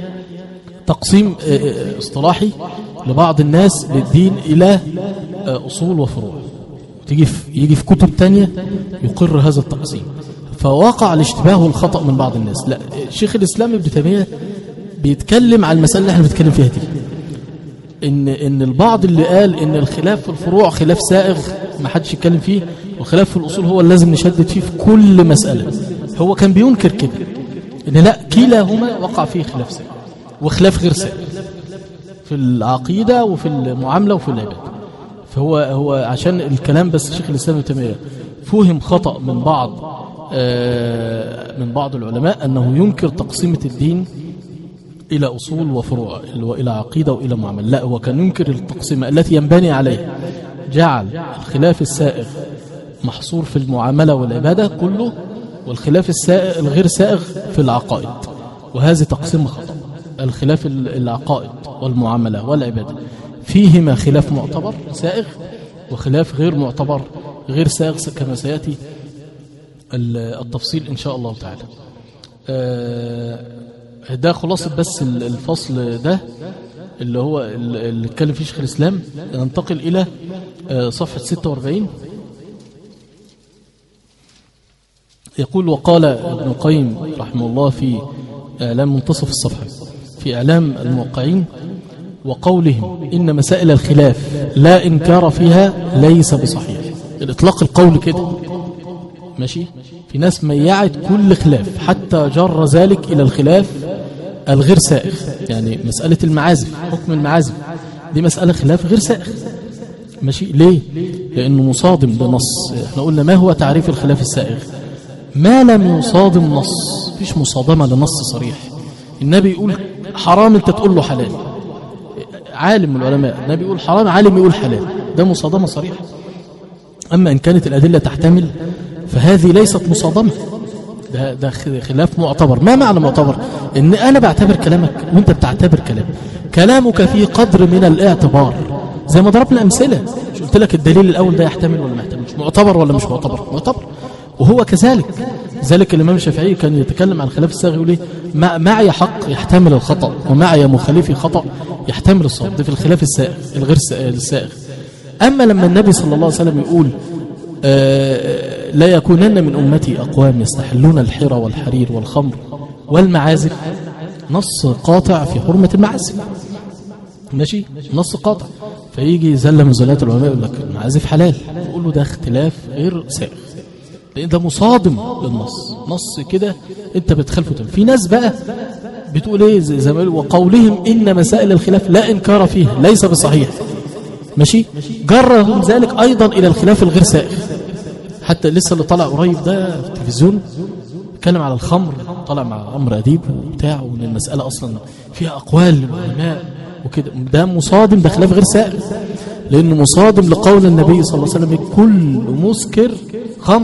تقسيم آه، آه، اصطلاحي لبعض الناس للدين إلى آه، أصول وفروع تيجي في يجي في كتب تانية يقر هذا التقسيم فوقع الاشتباه والخطأ من بعض الناس لا شيخ الإسلام ابن تيمية بيتكلم على المسألة اللي احنا بنتكلم فيها دي ان ان البعض اللي قال ان الخلاف في الفروع خلاف سائغ ما حدش يتكلم فيه والخلاف في الاصول هو اللي لازم نشدد فيه في كل مساله هو كان بينكر كده ان لا كلاهما وقع فيه خلاف سائغ وخلاف غير سائغ في العقيده وفي المعامله وفي العباده فهو هو عشان الكلام بس شيخ الاسلام ابن تيميه فهم خطا من بعض آه، من بعض العلماء انه ينكر تقسيمه الدين إلى أصول وفروع وإلى عقيدة وإلى معاملة لا هو كان ينكر التقسيمة التي ينبني عليها جعل الخلاف السائغ محصور في المعاملة والعبادة كله والخلاف السائغ الغير سائغ في العقائد وهذه تقسيم خطأ الخلاف ال- العقائد والمعاملة والعبادة فيهما خلاف معتبر سائغ وخلاف غير معتبر غير سائغ كما سيأتي ال- التفصيل إن شاء الله تعالى آه، ده خلاصة بس ال- الفصل ده اللي هو ال- اللي اتكلم فيه شيخ الإسلام ننتقل إلى آه، صفحة 46 يقول وقال ابن القيم رحمه الله في إعلام منتصف الصفحة في إعلام الموقعين وقولهم إن مسائل الخلاف لا إنكار فيها ليس بصحيح الإطلاق القول كده ماشي في ناس ميعت كل خلاف حتى جر ذلك إلى الخلاف الغير سائغ يعني مسألة المعازف حكم المعازف دي مسألة خلاف غير سائغ ماشي ليه لأنه مصادم لنص احنا قلنا ما هو تعريف الخلاف السائغ ما لم يصادم نص فيش مصادمة لنص صريح النبي يقول حرام انت تقول له حلال عالم من العلماء النبي يقول حرام عالم يقول حلال ده مصادمة صريحة أما إن كانت الأدلة تحتمل فهذه ليست مصادمة ده, ده خلاف معتبر ما معنى معتبر إن أنا بعتبر كلامك وأنت بتعتبر كلامي كلامك في قدر من الاعتبار زي ما ضربنا أمثلة مش قلت لك الدليل الأول ده يحتمل ولا ما يحتملش معتبر ولا مش معتبر معتبر وهو كذلك ذلك الإمام الشافعي كان يتكلم عن خلاف الساغ يقول إيه ما- معي حق يحتمل الخطأ ومعي مخالفي خطأ يحتمل الصواب ده في الخلاف السائغ الغير سا- السائغ أما لما النبي صلى الله عليه وسلم يقول آه، لا يكونن من أمتي أقوام يستحلون الحرى والحرير والخمر والمعازف نص قاطع في حرمة المعازف ماشي نص قاطع فيجي زل من زلات العلماء يقول لك المعازف حلال يقول له ده اختلاف غير سائغ لان ده مصادم للنص نص كده انت بتخالفه تمام. في ناس بقى بتقول ايه زي زي ما يقولوا وقولهم ان مسائل الخلاف لا انكار فيها ليس بصحيح ماشي جرهم ذلك أيضا إلى الخلاف الغير سائغ حتى لسه اللي طلع قريب ده في التلفزيون اتكلم على الخمر طلع مع أمر أديب وبتاع وإن المسألة أصلا فيها أقوال للعلماء وكده ده مصادم ده خلاف غير سائغ لأنه مصادم لقول النبي صلى الله عليه وسلم كل مسكر خمر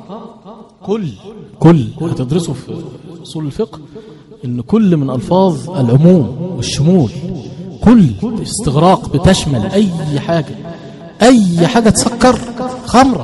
كل كل هتدرسوا في أصول الفقه إن كل من ألفاظ العموم والشمول كل استغراق بتشمل أي حاجة أي حاجة تسكر خمرة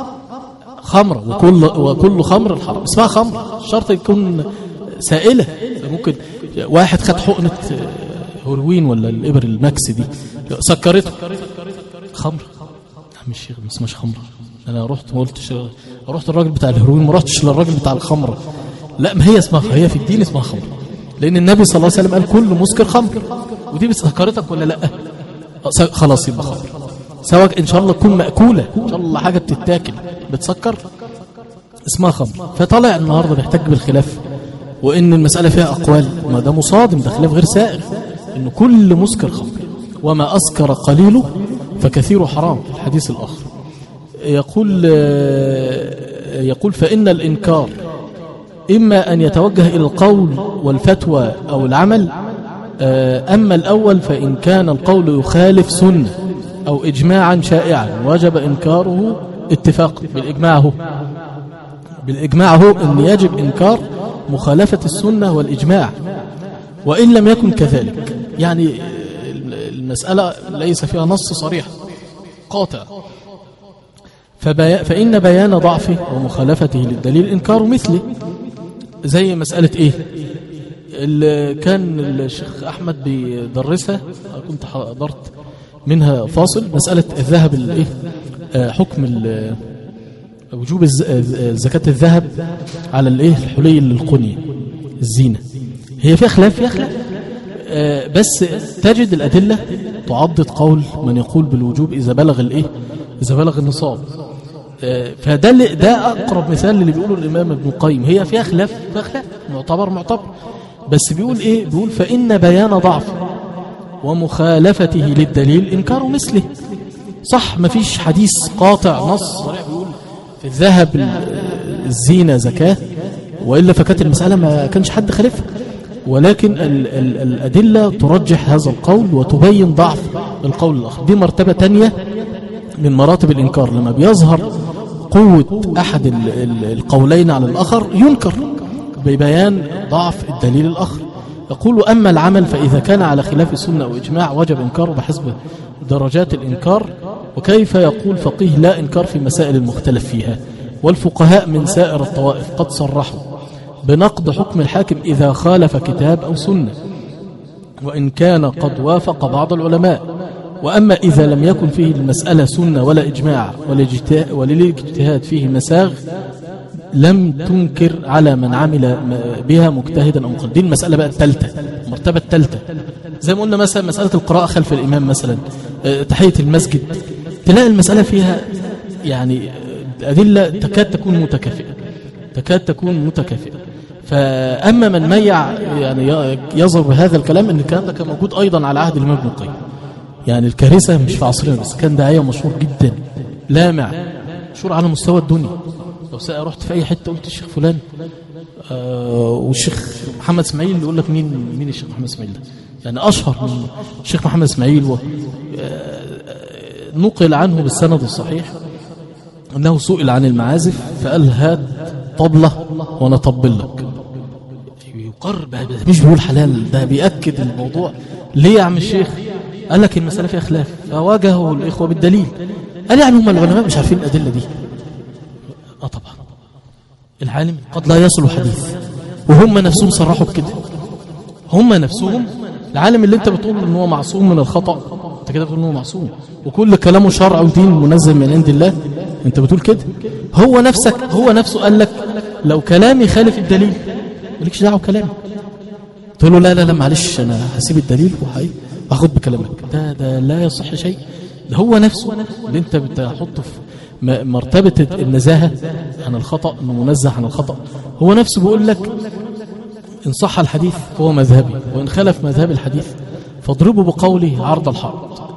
خمرة وكل وكل خمر الحرام اسمها خمرة شرط يكون سائلة ممكن واحد خد حقنة هيروين ولا الإبر الماكس دي سكرته خمر عم الشيخ ما اسمهاش خمرة انا رحت ما قلتش رحت الراجل بتاع الهيروين ما رحتش للراجل بتاع الخمرة لا ما هي اسمها هي في الدين اسمها خمر لان النبي صلى الله عليه وسلم قال كل مسكر خمر ودي بتسكرتك ولا لا خلاص يبقى خمر سواء ان شاء الله تكون مأكولة ان شاء الله حاجة بتتاكل بتسكر اسمها خمر فطلع النهارده بيحتج بالخلاف وان المسألة فيها اقوال ما ده مصادم ده خلاف غير سائغ ان كل مسكر خمر وما اسكر قليله فكثير حرام في الحديث الاخر يقول يقول فإن الإنكار إما أن يتوجه إلى القول والفتوى أو العمل أما الأول فإن كان القول يخالف سنة أو إجماعا شائعا وجب إنكاره اتفاق بالإجماع هو بالإجماع هو أن يجب إنكار مخالفة السنة والإجماع وإن لم يكن كذلك يعني المسألة ليس فيها نص صريح قاطع فبي... فإن بيان ضعفه ومخالفته للدليل إنكار مثله زي مسألة إيه اللي كان الشيخ أحمد بيدرسها كنت حضرت منها فاصل مسألة الذهب الإيه حكم وجوب زكاة الذهب على الإيه الحلي للقنية الزينة هي فيها خلاف فيها خلاف بس تجد الأدلة تعضد قول من يقول بالوجوب إذا بلغ الإيه إذا بلغ النصاب فده ده أقرب مثال اللي بيقوله الإمام ابن القيم هي فيها خلاف فيها خلاف معتبر معتبر بس بيقول إيه بيقول فإن بيان ضعف ومخالفته للدليل إنكار مثله صح ما فيش حديث قاطع نص صريح بيقول في الذهب الزينة زكاة وإلا فكانت المسألة ما كانش حد خالفها ولكن ال ال الأدلة ترجح هذا القول وتبين ضعف القول الآخر دي مرتبة تانية من مراتب الإنكار لما بيظهر قوة أحد ال ال القولين على الآخر ينكر ببيان ضعف الدليل الآخر يقول أما العمل فإذا كان على خلاف السنة أو إجماع وجب إنكاره بحسب درجات الإنكار وكيف يقول فقيه لا إنكار في مسائل المختلف فيها والفقهاء من سائر الطوائف قد صرحوا بنقض حكم الحاكم إذا خالف كتاب أو سنة وإن كان قد وافق بعض العلماء وأما إذا لم يكن فيه المسألة سنة ولا إجماع وللاجتهاد فيه مساغ لم تنكر على من عمل بها مجتهدا أو مقدين المسألة بقى الثالثة المرتبة الثالثة زي ما قلنا مثلا مسألة القراءة خلف الإمام مثلا تحية المسجد تلاقي المسألة فيها يعني أدلة تكاد تكون متكافئة تكاد تكون متكافئة فأما من ميع يعني يظهر بهذا الكلام أن الكلام ده كان موجود أيضا على عهد الإمام ابن القيم يعني الكارثة مش في عصرنا بس كان داعية مشهور جدا لامع مشهور على مستوى الدنيا لو سأل رحت في أي حتة قلت الشيخ فلان آه والشيخ محمد اسماعيل يقول لك مين مين الشيخ محمد اسماعيل ده يعني أشهر من الشيخ محمد اسماعيل و آه نقل عنه بالسند الصحيح أنه سئل عن المعازف فقال هات طبلة وأنا طبل لك يقر مش بيقول حلال ده بيأكد الموضوع ليه يا عم الشيخ قال لك المسألة فيها خلاف فواجهوا الإخوة بالدليل قال يعني هم العلماء مش عارفين الأدلة دي اه طبعا العالم قد لا يصل حديث وهم نفسهم صرحوا بكده هم نفسهم العالم اللي انت بتقول ان هو معصوم من الخطأ انت كده بتقول ان هو معصوم وكل كلامه شرع ودين منزل من عند الله انت بتقول كده هو نفسك هو نفسه قال لك لو كلامي خالف الدليل مالكش دعوه بكلامي تقول له لا لا لا معلش انا هسيب الدليل وهي هاخد بكلامك ده ده لا يصح شيء ده هو نفسه اللي انت بتحطه في مرتبة النزاهة عن الخطأ انه منزه عن الخطأ هو نفسه بيقول لك إن صح الحديث فهو مذهبي وإن خلف مذهب الحديث فاضربوا بقوله عرض الحائط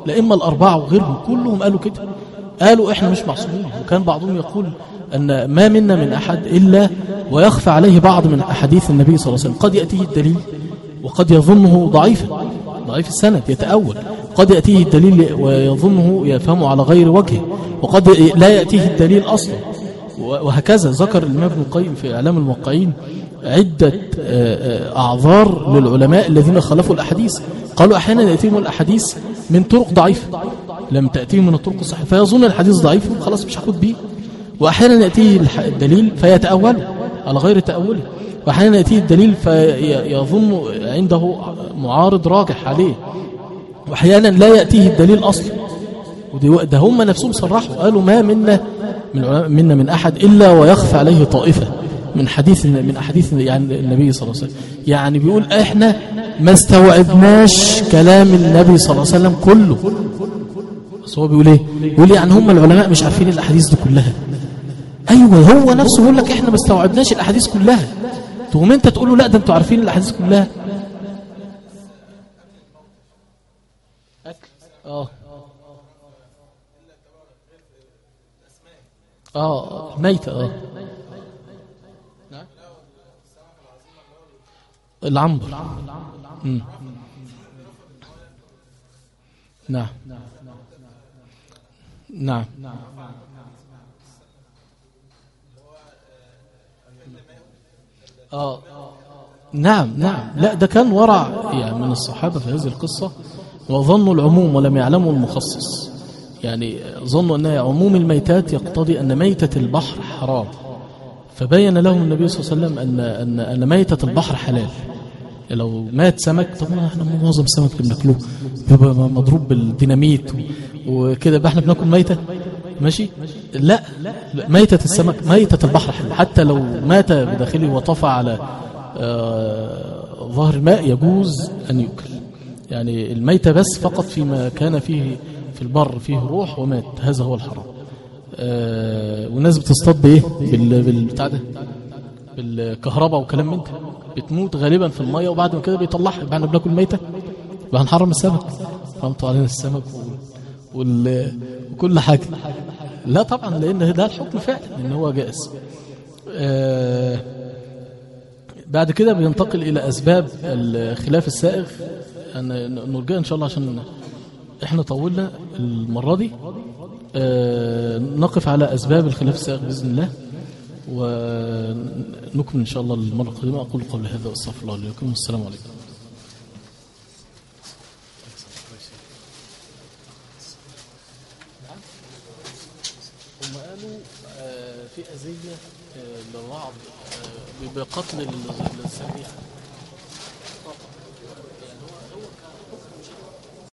الأئمة الأربعة وغيرهم كلهم قالوا كده قالوا إحنا مش معصومين وكان بعضهم يقول أن ما منا من أحد إلا ويخفى عليه بعض من أحاديث النبي صلى الله عليه وسلم قد يأتيه الدليل وقد يظنه ضعيفا ضعيف السند يتأول قد يأتيه الدليل ويظنه يفهمه على غير وجهه وقد لا يأتيه الدليل أصلا وهكذا ذكر الإمام ابن القيم في إعلام الموقعين عدة أعذار للعلماء الذين خالفوا الأحاديث قالوا أحيانا يأتيهم الأحاديث من طرق ضعيفة لم تأتيهم من الطرق الصحيحة فيظن الحديث ضعيف خلاص مش هاخد بيه وأحيانا يأتيه الدليل فيتأوله على غير تأوله وأحيانا يأتيه الدليل فيظن عنده معارض راجح عليه وأحيانا لا يأتيه الدليل أصلا ده هم نفسهم صرحوا قالوا ما منا من منا من أحد إلا ويخفى عليه طائفة من حديث من أحاديث يعني النبي صلى الله عليه وسلم يعني بيقول إحنا ما استوعبناش كلام النبي صلى الله عليه وسلم كله بس هو بيقول إيه بيقول يعني هم العلماء مش عارفين الأحاديث دي كلها أيوة هو نفسه يقول لك إحنا ما استوعبناش الأحاديث كلها تقوم أنت تقول له لا ده أنتوا عارفين الأحاديث كلها أكل آه اه ميتة اه العنبر مم. نعم نعم اه نعم نعم لا ده كان ورع يعني من الصحابة في هذه القصة وظنوا العموم ولم يعلموا المخصص يعني ظنوا أن عموم الميتات يقتضي أن ميتة البحر حرام فبين لهم النبي صلى الله عليه وسلم أن, أن, أن ميتة البحر حلال لو مات سمك طبعا احنا معظم السمك اللي بناكله بيبقى مضروب بالديناميت وكده يبقى احنا بناكل ميتة ماشي لا ميتة السمك ميتة البحر حلال حتى لو مات بداخله وطفى على آه ظهر الماء يجوز أن يؤكل يعني الميتة بس فقط فيما كان فيه في البر فيه روح ومات هذا هو الحرام آه والناس بتصطاد بايه بال بالبتاع ده بالكهرباء وكلام من ده بتموت غالبا في الميه وبعد ما كده بيطلعها يبقى احنا بناكل ميته يبقى هنحرم السمك حرمتوا علينا السمك وال... وكل حاجه لا طبعا لان ده الحكم فعلا ان هو جائز آه بعد كده بينتقل الى اسباب الخلاف السائغ أنا نرجع ان شاء الله عشان احنا طولنا المرة دي آه نقف على أسباب الخلاف السائغ بإذن الله ونكمل إن شاء الله المرة القادمة أقول قول هذا وأستغفر الله لكم والسلام عليكم هم قالوا آه في أذية آه لبعض بقتل السريع